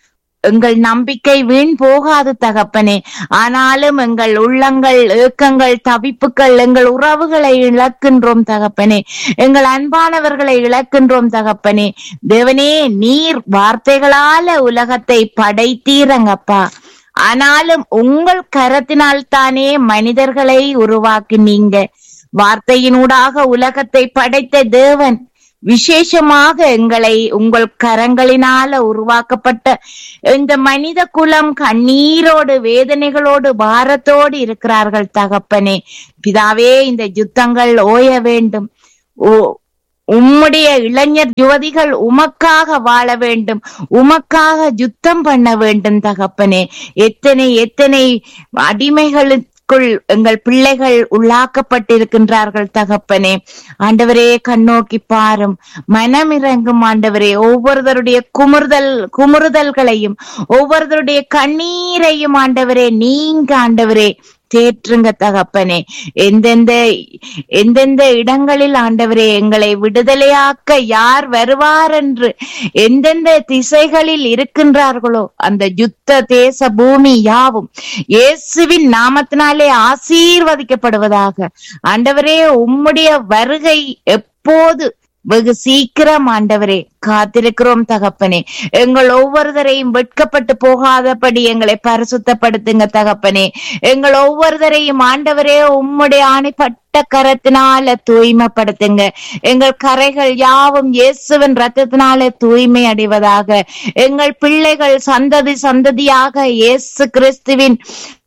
Speaker 4: எங்கள் நம்பிக்கை வீண் போகாது தகப்பனே ஆனாலும் எங்கள் உள்ளங்கள் ஏக்கங்கள் தவிப்புகள் எங்கள் உறவுகளை இழக்கின்றோம் தகப்பனே எங்கள் அன்பானவர்களை இழக்கின்றோம் தகப்பனே தேவனே நீர் வார்த்தைகளால உலகத்தை படைத்தீரங்கப்பா ஆனாலும் உங்கள் கரத்தினால் தானே மனிதர்களை உருவாக்கினீங்க வார்த்தையினூடாக உலகத்தை படைத்த தேவன் விசேஷமாக எங்களை உங்கள் கரங்களினால உருவாக்கப்பட்ட இந்த மனித குலம் கண்ணீரோடு வேதனைகளோடு பாரத்தோடு இருக்கிறார்கள் தகப்பனே பிதாவே இந்த யுத்தங்கள் ஓய வேண்டும் ஓ உம்முடைய இளைஞர் யுவதிகள் உமக்காக வாழ வேண்டும் உமக்காக யுத்தம் பண்ண வேண்டும் தகப்பனே எத்தனை எத்தனை அடிமைகளுக்குள் எங்கள் பிள்ளைகள் உள்ளாக்கப்பட்டிருக்கின்றார்கள் தகப்பனே ஆண்டவரே கண்ணோக்கி பாரும் மனமிறங்கும் ஆண்டவரே ஒவ்வொருவருடைய குமுறுதல் குமுறுதல்களையும் ஒவ்வொருவருடைய கண்ணீரையும் ஆண்டவரே நீங்க ஆண்டவரே தேற்றுங்க தகப்பனே எந்தெந்த எந்தெந்த இடங்களில் ஆண்டவரே எங்களை விடுதலையாக்க யார் வருவார் என்று எந்தெந்த திசைகளில் இருக்கின்றார்களோ அந்த யுத்த தேச பூமி யாவும் இயேசுவின் நாமத்தினாலே ஆசீர்வதிக்கப்படுவதாக ஆண்டவரே உம்முடைய வருகை எப்போது வெகு சீக்கிரம் ஆண்டவரே காத்திருக்கிறோம் தகப்பனே எங்கள் ஒவ்வொருவரையும் வெட்கப்பட்டு போகாதபடி எங்களை பரிசுத்தப்படுத்துங்க தகப்பனே எங்கள் ஒவ்வொருவரையும் ஆண்டவரே உம்முடைய ஆணைப்பட்ட கரத்தினால தூய்மைப்படுத்துங்க எங்கள் கரைகள் யாவும் இயேசுவின் ரத்தத்தினால தூய்மை அடைவதாக எங்கள் பிள்ளைகள் சந்ததி சந்ததியாக இயேசு கிறிஸ்துவின்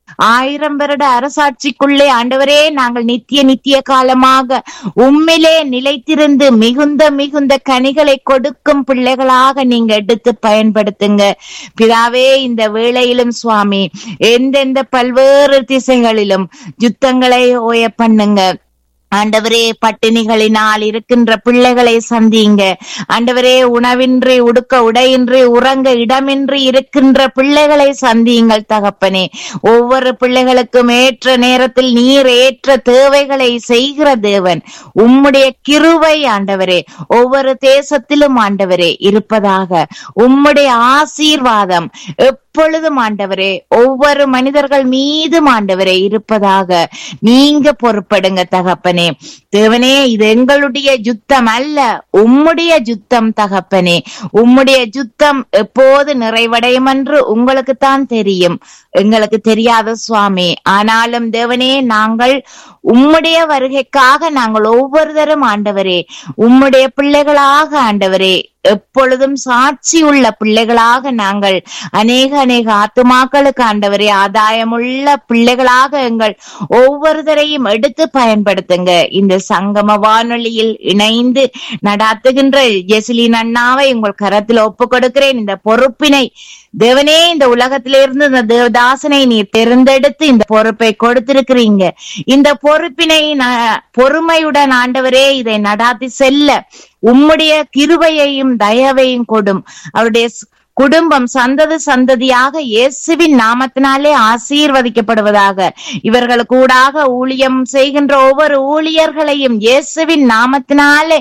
Speaker 4: ஆயிரம் வருட அரசாட்சிக்குள்ளே ஆண்டவரே நாங்கள் நித்திய நித்திய காலமாக உம்மிலே நிலைத்திருந்து மிகுந்த மிகுந்த கனிகளை கொடுக்கும் பிள்ளைகளாக நீங்க எடுத்து பயன்படுத்துங்க பிதாவே இந்த வேளையிலும் சுவாமி எந்தெந்த பல்வேறு திசைகளிலும் யுத்தங்களை ஓய பண்ணுங்க ஆண்டவரே பட்டினிகளினால் இருக்கின்ற பிள்ளைகளை சந்திங்க ஆண்டவரே உணவின்றி உடுக்க உடையின்றி உறங்க இடமின்றி இருக்கின்ற பிள்ளைகளை சந்தியுங்கள் தகப்பனே ஒவ்வொரு பிள்ளைகளுக்கும் ஏற்ற நேரத்தில் நீர் ஏற்ற தேவைகளை செய்கிற தேவன் உம்முடைய கிருவை ஆண்டவரே ஒவ்வொரு தேசத்திலும் ஆண்டவரே இருப்பதாக உம்முடைய ஆசீர்வாதம் எப்பொழுதும் ஆண்டவரே ஒவ்வொரு மனிதர்கள் மீதும் ஆண்டவரே இருப்பதாக நீங்க பொறுப்படுங்க தகப்பனே தேவனே இது எங்களுடைய யுத்தம் அல்ல உம்முடைய யுத்தம் தகப்பனே உம்முடைய யுத்தம் எப்போது நிறைவடையும் என்று உங்களுக்கு தான் தெரியும் எங்களுக்கு தெரியாத சுவாமி ஆனாலும் தேவனே நாங்கள் உம்முடைய வருகைக்காக நாங்கள் ஒவ்வொருத்தரும் ஆண்டவரே உம்முடைய பிள்ளைகளாக ஆண்டவரே எப்பொழுதும் சாட்சி உள்ள பிள்ளைகளாக நாங்கள் அநேக அநேக ஆத்துமாக்களுக்கு ஆண்டவரே ஆதாயமுள்ள பிள்ளைகளாக எங்கள் ஒவ்வொருத்தரையும் எடுத்து பயன்படுத்துங்க இந்த சங்கம வானொலியில் இணைந்து நடாத்துகின்ற ஜெசிலின் அண்ணாவை உங்கள் கரத்தில் ஒப்பு கொடுக்கிறேன் இந்த பொறுப்பினை தேவனே இந்த உலகத்திலிருந்து இந்த தேவதாசனை நீ தேர்ந்தெடுத்து இந்த பொறுப்பை கொடுத்திருக்கிறீங்க இந்த பொறுப்பினை ந- பொறுமையுடன் ஆண்டவரே இதை நடாத்தி செல்ல உம்முடைய கிருபையையும் தயவையும் கொடும் அவருடைய ஸ்- குடும்பம் சந்ததி சந்ததியாக இயேசுவின் நாமத்தினாலே ஆசீர்வதிக்கப்படுவதாக இவர்கள் கூடாக ஊழியம் செய்கின்ற ஒவ்வொரு ஊழியர்களையும் இயேசுவின் நாமத்தினாலே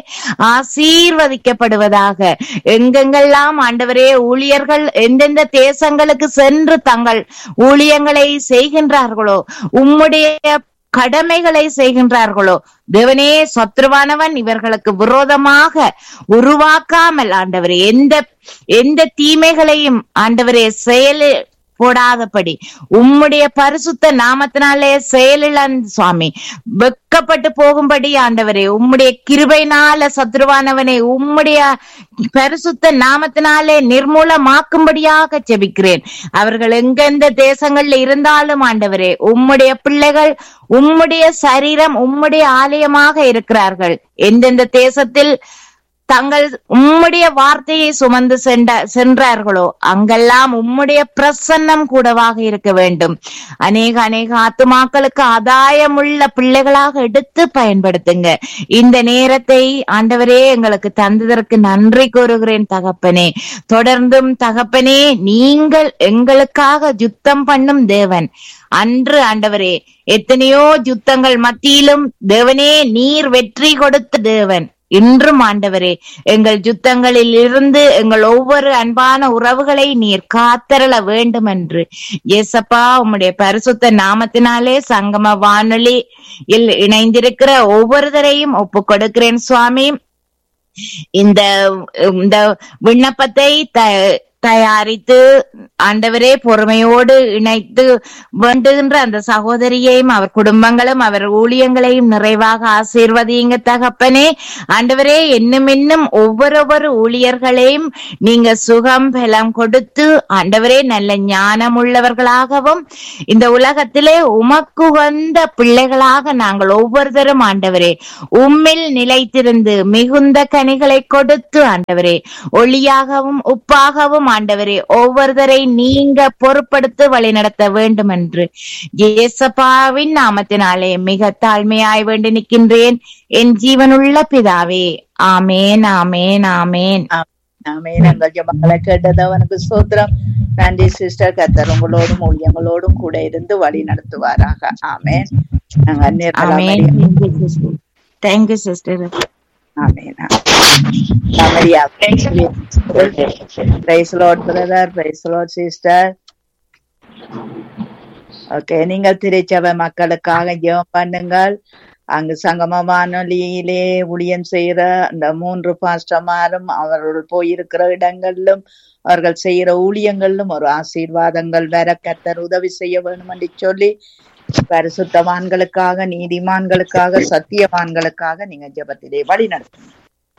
Speaker 4: ஆசீர்வதிக்கப்படுவதாக எங்கெங்கெல்லாம் ஆண்டவரே ஊழியர்கள் எந்தெந்த தேசங்களுக்கு சென்று தங்கள் ஊழியங்களை செய்கின்றார்களோ உம்முடைய கடமைகளை செய்கின்றார்களோ தேவனே சத்ருவானவன் இவர்களுக்கு விரோதமாக உருவாக்காமல் ஆண்டவரே எந்த எந்த தீமைகளையும் ஆண்டவரே செயலு போடாதபடி உம்முடைய பரிசுத்த நாமத்தினாலே செயலிழன் சுவாமி வெக்கப்பட்டு போகும்படி ஆண்டவரே உம்முடைய கிருபைனால சத்ருவானவனை உம்முடைய பரிசுத்த நாமத்தினாலே நிர்மூலமாக்கும்படியாக ஜெபிக்கிறேன் அவர்கள் எங்கெந்த தேசங்கள்ல இருந்தாலும் ஆண்டவரே உம்முடைய பிள்ளைகள் உம்முடைய சரீரம் உம்முடைய ஆலயமாக இருக்கிறார்கள் எந்தெந்த தேசத்தில் தங்கள் உம்முடைய வார்த்தையை சுமந்து சென்ற சென்றார்களோ அங்கெல்லாம் உம்முடைய பிரசன்னம் கூடவாக இருக்க வேண்டும் அநேக அநேக ஆத்துமாக்களுக்கு ஆதாயமுள்ள பிள்ளைகளாக எடுத்து பயன்படுத்துங்க இந்த நேரத்தை ஆண்டவரே எங்களுக்கு தந்ததற்கு நன்றி கூறுகிறேன் தகப்பனே தொடர்ந்தும் தகப்பனே நீங்கள் எங்களுக்காக யுத்தம் பண்ணும் தேவன் அன்று ஆண்டவரே எத்தனையோ யுத்தங்கள் மத்தியிலும் தேவனே நீர் வெற்றி கொடுத்த தேவன் இன்றும் ஆண்டவரே எங்கள் யுத்தங்களில் இருந்து எங்கள் ஒவ்வொரு அன்பான உறவுகளை நீர் காத்தரள வேண்டும் என்று ஏசப்பா உம்முடைய பரிசுத்த நாமத்தினாலே சங்கம வானொலி இல் இணைந்திருக்கிற ஒவ்வொருத்தரையும் ஒப்பு கொடுக்கிறேன் சுவாமி இந்த இந்த விண்ணப்பத்தை த- தயாரித்து ஆண்டவரே பொறுமையோடு இணைத்து வேண்டுகின்ற அந்த சகோதரியையும் அவர் குடும்பங்களும் அவர் ஊழியங்களையும் நிறைவாக ஆசீர்வதிங்க தகப்பனே ஆண்டவரே இன்னும் இன்னும் ஒவ்வொரு ஊழியர்களையும் நீங்க சுகம் பலம் கொடுத்து ஆண்டவரே நல்ல ஞானம் உள்ளவர்களாகவும் இந்த உலகத்திலே உமக்கு வந்த பிள்ளைகளாக நாங்கள் ஒவ்வொருத்தரும் ஆண்டவரே உம்மில் நிலைத்திருந்து மிகுந்த கனிகளை கொடுத்து ஆண்டவரே ஒளியாகவும் உப்பாகவும் ஆண்டவரே ஒவ்வொருத்தரை நீங்க பொறுப்படுத்தி வழிநடத்த வேண்டும் என்று இயேசப்பாவின் நாமத்தினாலே மிக தாழ்மையாய் வேண்டி நிற்கின்றேன் என் ஜீவனுள்ள பிதாவே ஆமேன் ஆமேன் ஆமேன்
Speaker 2: நாமே நாங்கள் ஜபங்களை கேட்டது அவனுக்கு சோத்திரம் நன்றி சிஸ்டர் கத்தர் உங்களோடும் ஊழியங்களோடும் கூட இருந்து வழி நடத்துவாராக ஆமேன் நாங்க அந்நியர்களா
Speaker 4: ஆமேன்
Speaker 2: மரியா-
Speaker 4: தேங்க்யூ சிஸ்டர்
Speaker 2: ஆமேன் Maria praise Lord brother praise Lord sister okay நீங்கள் திருச்சபை மக்களுக்காக ஜெபம் பண்ணுங்கள் அங்கு சங்கம வானொலியிலே ஊழியம் செய்யற அந்த மூன்று பாஸ்டமாரும் அவர்கள் போயிருக்கிற இடங்களிலும் அவர்கள் செய்யற ஊழியங்களிலும் ஒரு ஆசீர்வாதங்கள் வர கத்தர் உதவி செய்ய வேணும் என்று சொல்லி பரிசுத்தவான்களுக்காக நீதிமான்களுக்காக சத்தியவான்களுக்காக நீங்க ஜெபத்திலே வழி நடத்துங்க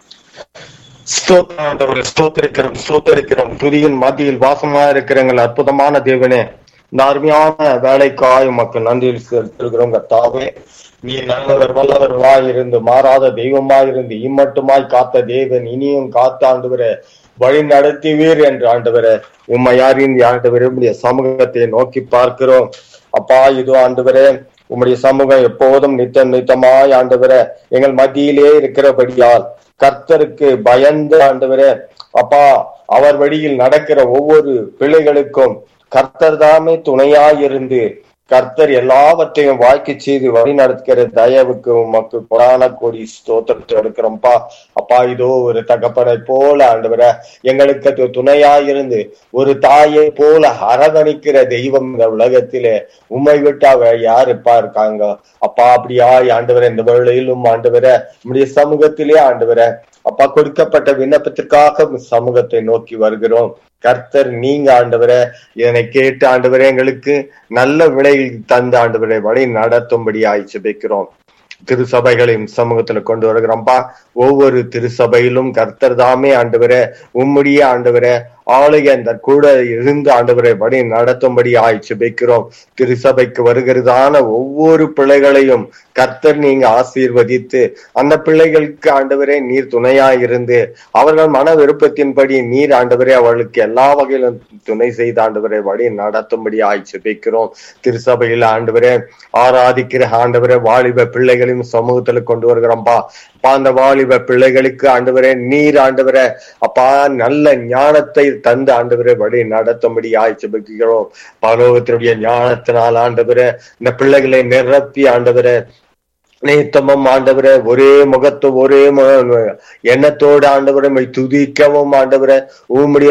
Speaker 7: ஸ்தோத்திரம் ஆண்டவரே, ஸ்தோத்திரிக்கிறோம் ஸ்தோத்திரிக்கிறோம் துதியின் மத்தியில் வாசமா இருக்கிற எங்கள் அற்புதமான தேவனே இந்த அருமையான வேலைக்காய் மக்கள் நன்றி செலுத்திருக்கிறோம் கர்த்தாவே நீ நல்லவர் வல்லவர் இருந்து மாறாத தெய்வமாயிருந்து இம்மட்டுமாய் காத்த தேவன் இனியும் காத்த ஆண்டவரே வழி நடத்துவீர் என்று ஆண்டவரே உம்மை யாரின் ஆண்டவரே உம்முடைய சமூகத்தை நோக்கி பார்க்கிறோம் அப்பா இது ஆண்டவரே உம்முடைய சமூகம் எப்போதும் நித்தம் நித்தமாய் ஆண்டவரே எங்கள் மத்தியிலே இருக்கிறபடியால் கர்த்தருக்கு பயந்து ஆண்டவரே அப்பா அவர் வழியில் நடக்கிற ஒவ்வொரு பிள்ளைகளுக்கும் கர்த்தர் தாமே துணையாயிருந்து கர்த்தர் எல்லாவற்றையும் வாழ்க்கை செய்து வழி நடத்துகிற தயவுக்கு உமக்கு புராண கோடி ஸ்தோத்திரத்தை எடுக்கிறோம்ப்பா அப்பா இதோ ஒரு தகப்பனை போல ஆண்டவரை எங்களுக்கு அது துணையாயிருந்து ஒரு தாயை போல அரவணைக்கிற தெய்வம் இந்த உலகத்திலே உம்மை விட்டா வேற யாருப்பா இருக்காங்க அப்பா அப்படியாய் ஆண்டவரை இந்த வேளையிலும் ஆண்டவரை நம்முடைய சமூகத்திலே ஆண்டவரை அப்பா கொடுக்கப்பட்ட விண்ணப்பத்திற்காக சமூகத்தை நோக்கி வருகிறோம் கர்த்தர் நீங்க ஆண்டவரை இதனை கேட்டு ஆண்டவரே எங்களுக்கு நல்ல விலையில் தந்த ஆண்டவரை வழி நடத்தும்படி ஆய்ச்சிபிக்கிறோம் திருசபைகளையும் சமூகத்துல கொண்டு வருகிறோம்ப்பா ஒவ்வொரு திருசபையிலும் கர்த்தர் தாமே ஆண்டவரே உம்முடைய ஆண்டவரே ஆளுகை அந்த கூட இருந்து ஆண்டவரை வழி நடத்தும்படி ஆய்ச்சிபிக்கிறோம் திருசபைக்கு வருகிறதான ஒவ்வொரு பிள்ளைகளையும் கர்த்தர் நீங்க ஆசீர்வதித்து அந்த பிள்ளைகளுக்கு ஆண்டவரே நீர் துணையா இருந்து அவர்கள் மன விருப்பத்தின்படி நீர் ஆண்டவரே அவர்களுக்கு எல்லா வகையிலும் துணை செய்த ஆண்டவரை வழி நடத்தும்படி ஆய்ச்சிபிக்கிறோம் திருசபையில் ஆண்டவரே ஆராதிக்கிற ஆண்டவரே வாலிப பிள்ளைகளையும் சமூகத்துல கொண்டு வருகிறோம்ப்பா அப்பா அந்த வாலிப பிள்ளைகளுக்கு ஆண்டவரே நீர் ஆண்டவரே அப்பா நல்ல ஞானத்தை தந்து ஆண்டவரே வழி நடத்தும்படி ஆய்ச்சிபிக்கிறோம் பரலோகத்தினுடைய ஞானத்தினால் ஆண்டவரே இந்த பிள்ளைகளை நிரப்பி ஆண்டவரே நேத்தமும் ஆண்டவரே ஒரே முகத்து ஒரே மு- எண்ணத்தோடு ஆண்டவரை உம்மை துதிக்கவும் ஆண்டவரை உம்முடைய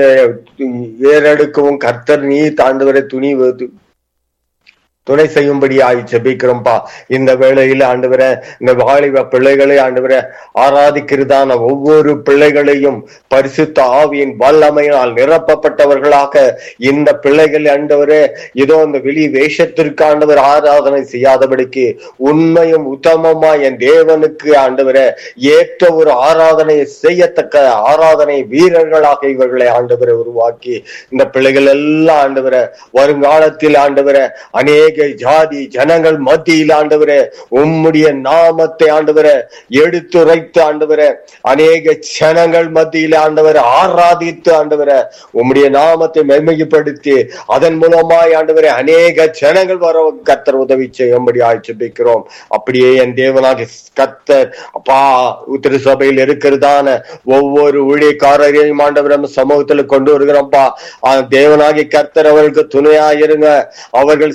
Speaker 7: ஏறெடுக்கவும் கர்த்தர் நீ ஆண்டவரை துணி து- துணை செய்யும்படி ஆய் ஜெபிக்கிறோம்ப்பா இந்த வேளையில ஆண்டவரே இந்த வாலிப பிள்ளைகளை ஆண்டவரே ஆராதிக்கிறதான ஒவ்வொரு பிள்ளைகளையும் பரிசுத்த ஆவியின் வல்லமையினால் நிரப்பப்பட்டவர்களாக இந்த பிள்ளைகள் ஆண்டவரே இதோ இந்த வெளி வேஷத்திற்கு ஆண்டவர் ஆராதனை செய்யாதபடிக்கு உண்மையும் உத்தமமா என் தேவனுக்கு ஆண்டவரே ஏற்ற ஒரு ஆராதனையை செய்யத்தக்க ஆராதனை வீரர்களாக இவர்களை ஆண்டவரை உருவாக்கி இந்த பிள்ளைகள் எல்லாம் ஆண்டவரை வருங்காலத்தில் ஆண்டவரை அநேக ஜாதி ஜனங்கள் மத்தியில் ஆண்டவரே உம்முடைய நாமத்தை ஆண்டவரை எடுத்துரைத்து ஆண்டவரை அநேக ஜனங்கள் மத்தியில் ஆண்டவரை ஆராதித்து ஆண்டவரை உம்முடைய நாமத்தை மென்மைப்படுத்தி அதன் மூலமாய் ஆண்டவரை அநேக ஜனங்கள் வர கத்தர் உதவி செய்யும்படி ஆய்ச்சிபிக்கிறோம் அப்படியே என் தேவனாக கத்தர் அப்பா திரு சபையில் இருக்கிறதான ஒவ்வொரு ஊழியக்காரரையும் ஆண்டவர் நம்ம சமூகத்துல கொண்டு வருகிறோம்ப்பா ஆ, தேவனாகி கர்த்தர் அவர்களுக்கு துணையா இருங்க அவர்கள் செய்யறதான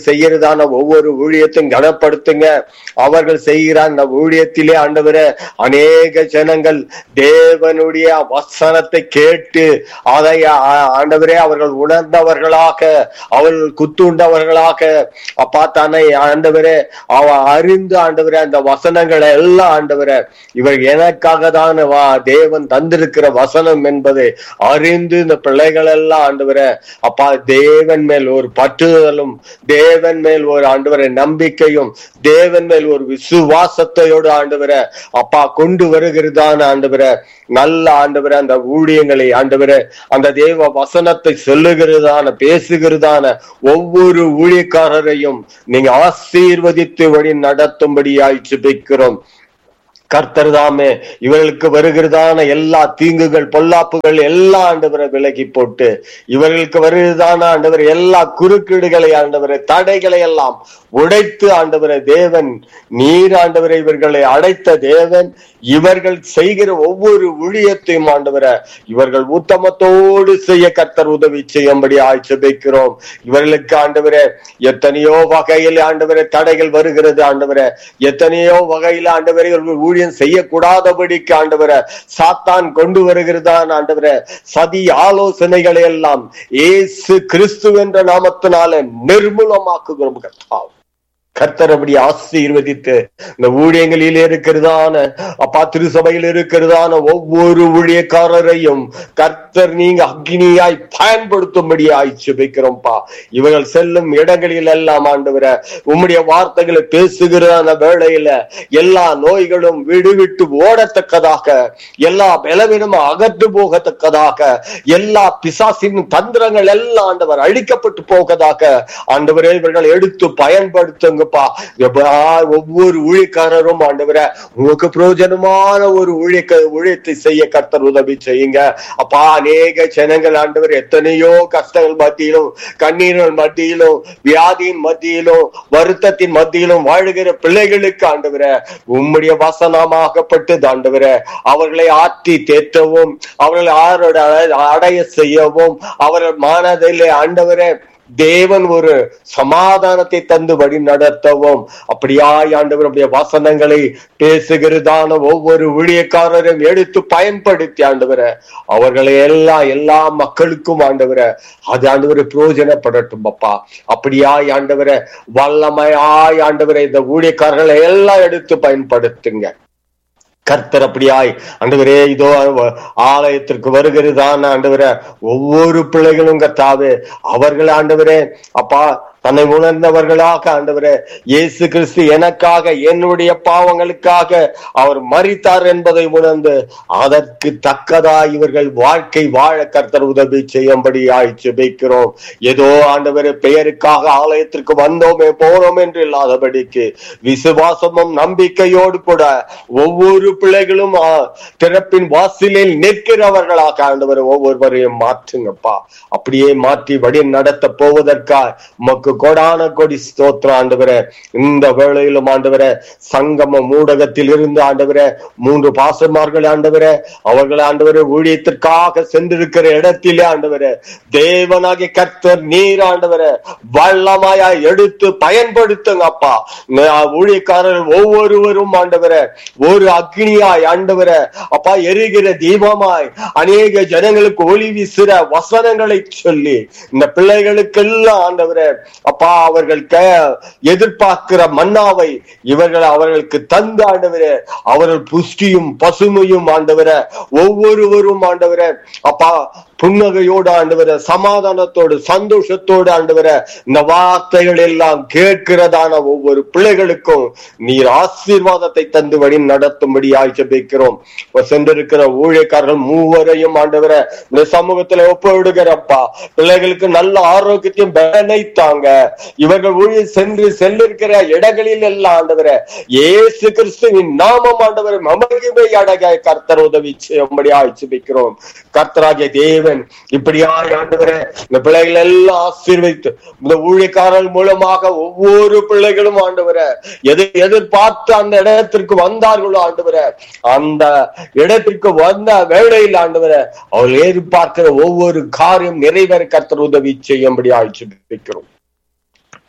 Speaker 7: செய்கிறதான ஒவ்வொரு ஊழியத்தையும் கனப்படுத்துங்க அவர்கள் செய்கிற அந்த ஊழியத்திலே ஆண்டவரே அநேக ஜனங்கள் தேவனுடைய வசனத்தை கேட்டு அதை ஆ- ஆண்டவரே அவர்கள் உணர்ந்தவர்களாக அவர்கள் குத்துண்டவர்களாக அப்பா தானே ஆண்டவரே அவ அறிந்து ஆண்டவரே அந்த வசனங்களை எல்லாம் ஆண்டவரே இவர் எனக்காக தான் வா தேவன் தந்திருக்கிற வசனம் என்பதை அறிந்து இந்த பிள்ளைகள் எல்லாம் ஆண்டவரே அப்பா தேவன் மேல் ஒரு பற்றுதலும் தேவன் மேல் ஒரு ஆண்டவரை நம்பிக்கையும் தேவன் மேல் ஒரு விசுவாசத்தையோடு ஆண்டவரை அப்பா கொண்டு வருகிறதான ஆண்டவரை நல்ல ஆண்டவரை அந்த ஊழியங்களை ஆண்டவரை அந்த தேவ வசனத்தை சொல்லுகிறதான பேசுகிறதான ஒவ்வொரு ஊழியக்காரரையும் நீங்க ஆசீர்வதித்து வழி நடத்தும்படியாய் ஜெபிக்கிறோம் கர்த்தர் தாமே இவர்களுக்கு வருகிறதான எல்லா தீங்குகள் பொல்லாப்புகள் எல்லா ஆண்டவரை விலகி போட்டு இவர்களுக்கு வருகிறதான ஆண்டவர் எல்லா குறுக்கீடுகளை ஆண்டவரை தடைகளை எல்லாம் உடைத்து ஆண்டவரை தேவன் நீர் ஆண்டவரை இவர்களை அடைத்த தேவன் இவர்கள் செய்கிற ஒவ்வொரு ஊழியத்தையும் ஆண்டவரை இவர்கள் உத்தமத்தோடு செய்ய கர்த்தர் உதவி செய்யும்படி ஆட்சேபிக்கிறோம் இவர்களுக்கு ஆண்டவரே எத்தனையோ வகையில் ஆண்டவரே தடைகள் வருகிறது ஆண்டவரே எத்தனையோ வகையில் ஆண்டவரே இவர்கள் ஊழியம் செய்யக்கூடாதபடிக்கு ஆண்டவரே சாத்தான் கொண்டு வருகிறதான் ஆண்டவரே சதி ஆலோசனைகளை எல்லாம் ஏசு கிறிஸ்து என்ற நாமத்தினால நிர்மூலமாக்குகிறோம் கர்த்தாவே கர்த்தர் அப்படி ஆசீர்வதித்து இந்த ஊழியங்களில் இருக்கிறதான அப்பா திருசபையில் இருக்கிறதான ஒவ்வொரு ஊழியக்காரரையும் கர்த்தர் நீங்க அக்னியாய் பயன்படுத்தும்படியாய் சுபிக்கிறோம்ப்பா இவர்கள் செல்லும் இடங்களில் எல்லாம் ஆண்டவர உம்முடைய வார்த்தைகளை பேசுகிற அந்த வேளையில எல்லா நோய்களும் விடுவிட்டு ஓடத்தக்கதாக எல்லா பலவீனமும் அகற்று போகத்தக்கதாக எல்லா பிசாசின் தந்திரங்கள் எல்லாம் ஆண்டவர் அழிக்கப்பட்டு போகதாக ஆண்டவரே இவர்கள் எடுத்து பயன்படுத்துங்கப்பா எப்பா, ஒவ்வொரு ஊழியக்காரரும் ஆண்டவரே உங்களுக்கு பிரயோஜனமான ஒரு ஊழியக்க ஊழியத்தை செய்ய கர்த்தர் உதவி செய்யுங்க அப்பா அநேக ஜனங்கள் ஆண்டவர் எத்தனையோ கஷ்டங்கள் மத்தியிலும் கண்ணீர்கள் மத்தியிலும் வியாதியின் மத்தியிலும் வருத்தத்தின் மத்தியிலும் வாழுகிற பிள்ளைகளுக்கு ஆண்டவர உம்முடைய வசனமாகப்பட்டு ஆண்டவர அவர்களை ஆற்றி தேற்றவும் அவர்களை ஆரோட அடைய செய்யவும் அவர்கள் மனதிலே ஆண்டவரே தேவன் ஒரு சமாதானத்தை தந்து வழி நடத்தவும் அப்படியாய் ஆண்டவர் அப்படியே வசனங்களை பேசுகிறதான ஒவ்வொரு ஊழியக்காரரும் எடுத்து பயன்படுத்தி ஆண்டவர அவர்களை எல்லா எல்லா மக்களுக்கும் ஆண்டவர அது ஆண்டவரை பிரயோஜனப்படட்டும் அப்பா அப்படியாய் ஆண்டவர வல்லமையாய் ஆண்டவரை இந்த ஊழியக்காரர்களை எல்லாம் எடுத்து பயன்படுத்துங்க கர்த்தர் அப்படியாய் ஆண்டவரே இதோ ஆலயத்திற்கு வருகிறதான ஆண்டவரே ஒவ்வொரு பிள்ளைகளும் கர்த்தாவே அவர்கள் ஆண்டவரே அப்பா தன்னை உணர்ந்தவர்களாக ஆண்டவரே இயேசு கிறிஸ்து எனக்காக என்னுடைய பாவங்களுக்காக அவர் மரித்தார் என்பதை உணர்ந்து அதற்கு தக்கதா இவர்கள் வாழ்க்கை வாழ கர்த்தர் உதவி செய்யும்படி ஜெபிக்கிறோம் ஏதோ ஆண்டவரே பெயருக்காக ஆலயத்திற்கு வந்தோமே போனோம் என்று இல்லாதபடிக்கு விசுவாசமும் நம்பிக்கையோடு கூட ஒவ்வொரு பிள்ளைகளும் ஆ, திறப்பின் வாசலில் நிற்கிறவர்களாக ஆண்டவர் ஒவ்வொருவரையும் மாற்றுங்கப்பா அப்படியே மாற்றி வழி நடத்த போவதற்காக உமக்கு கோடான கொடி ஸ்தோத்திரம் ஆண்டவரே இந்த வேளையிலும் ஆண்டவரே சங்கம ஊடகத்தில் இருந்து ஆண்டவரே மூன்று பாசமார்கள் ஆண்டவரே அவர்கள் ஆண்டவரே ஊழியத்திற்காக சென்றிருக்கிற இடத்திலே ஆண்டவரே தேவனாகிய கர்த்தர் நீர் ஆண்டவரே வல்லமாயா எடுத்து பயன்படுத்துங்க அப்பா நா- ஊழியக்காரர்கள் ஒவ்வொருவரும் ஆண்டவரே ஒரு அக்னியாய் ஆண்டவரே அப்பா எரிகிற தீபமாய் அநேக ஜனங்களுக்கு ஒளி வீசுற வசனங்களை சொல்லி இந்த பிள்ளைகளுக்கெல்லாம் ஆண்டவரே அப்பா அவர்கள் க- எதிர்பார்க்கிற மன்னாவை இவர்கள் அவர்களுக்கு தந்து ஆண்டவரே அவர்கள் புஷ்டியும் பசுமையும் ஆண்டவரே ஒவ்வொருவரும் ஆண்டவரே அப்பா புன்னகையோடு ஆண்டவர சமாதானத்தோடு சந்தோஷத்தோடு ஆண்டவர இந்த வார்த்தைகள் எல்லாம் கேட்கிறதான ஒவ்வொரு பிள்ளைகளுக்கும் நீர் ஆசீர்வாதத்தை தந்து வழி நடத்தும்படி ஜெபிக்கிறோம் இப்ப சென்றிருக்கிற ஊழியக்காரர்கள் மூவரையும் ஆண்டவர இந்த சமூகத்துல ஒப்பிடுகிறப்பா பிள்ளைகளுக்கு நல்ல ஆரோக்கியத்தையும் பலனை தாங்க இவர்கள் ஊழியர் சென்று சென்றிருக்கிற இடங்களில் எல்லாம் ஆண்டவர இயேசு கிறிஸ்துவின் நாமம் ஆண்டவர் மமகிமை அடக கர்த்தர் உதவி செய்யும்படி ஜெபிக்கிறோம் கர்த்தராகிய தேவன் இப்படியாய் ஆண்டவரே இந்த பிள்ளைகள் எல்லாம் ஆசீர்வைத்து இந்த ஊழியக்காரர்கள் மூலமாக ஒவ்வொரு பிள்ளைகளும் ஆண்டவரே எதை எதிர்பார்த்து அந்த இடத்திற்கு வந்தார்களோ ஆண்டவரே அந்த இடத்திற்கு வந்த வேளையில் ஆண்டவரே அவர்கள் எதிர்பார்க்கிற ஒவ்வொரு காரியம் நிறைவேற கர்த்தர் உதவி செய்யும்படி ஆய்ச்சி வைக்கிறோம்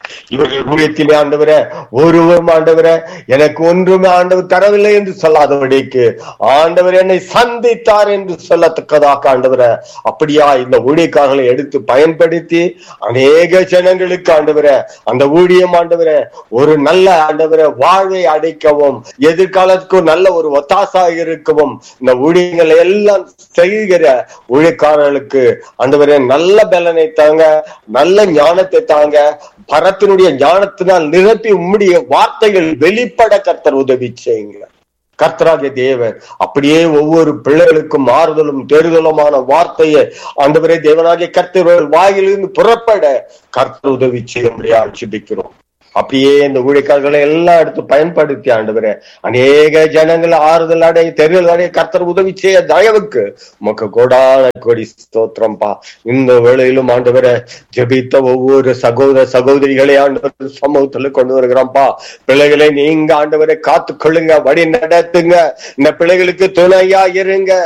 Speaker 7: இவர்கள் ஊழியத்திலே ஆண்டவரே ஒருவரும் ஆண்டவரே எனக்கு ஒன்றுமே ஆண்டவர் தரவில்லை என்று சொல்லாதபடிக்கு ஆண்டவர் என்னை சந்தித்தார் என்று சொல்லத்தக்கதாக ஆண்டவரே அப்படியா இந்த ஊழியக்காரர்களை எடுத்து பயன்படுத்தி அநேக ஜனங்களுக்கு ஆண்டவரே அந்த ஊழியம் ஆண்டவரே ஒரு நல்ல ஆண்டவரே வாழ்வை அடைக்கவும் எதிர்காலத்துக்கு ஒரு நல்ல ஒரு ஒத்தாசாக இருக்கவும் இந்த ஊழியங்களை எல்லாம் செய்கிற ஊழியக்காரர்களுக்கு ஆண்டவரே நல்ல பலனை தாங்க நல்ல ஞானத்தை தாங்க பரத்தினுடைய ஞானத்தினால் நிரப்பி உம்முடைய வார்த்தைகள் வெளிப்பட கர்த்தர் உதவி செய்யுங்க கர்த்தராகிய தேவன் அப்படியே ஒவ்வொரு பிள்ளைகளுக்கும் ஆறுதலும் தேறுதலுமான வார்த்தையை ஆண்டவரே தேவனாகிய கர்த்தர்கள் வாயிலிருந்து புறப்பட கர்த்தர் உதவி செய்யும்படியா ஜெபிக்கிறோம் அப்படியே இந்த ஊழியக்காரர்களை எல்லாம் எடுத்து பயன்படுத்தி ஆண்டவரே அநேக ஜனங்கள் ஆறுதல் அடைய தெருதல் அடைய கர்த்தர் உதவி செய்ய தயவுக்கு உமக்கு கோடான கோடி ஸ்தோத்திரம்பா இந்த வேளையிலும் ஆண்டவரே ஜெபித்த ஒவ்வொரு சகோதர சகோதரிகளை ஆண்டவர் சமூகத்துல கொண்டு வருகிறோம்ப்பா பிள்ளைகளை நீங்க ஆண்டவரை காத்து கொள்ளுங்க வழி நடத்துங்க இந்த பிள்ளைகளுக்கு துணையா இருங்க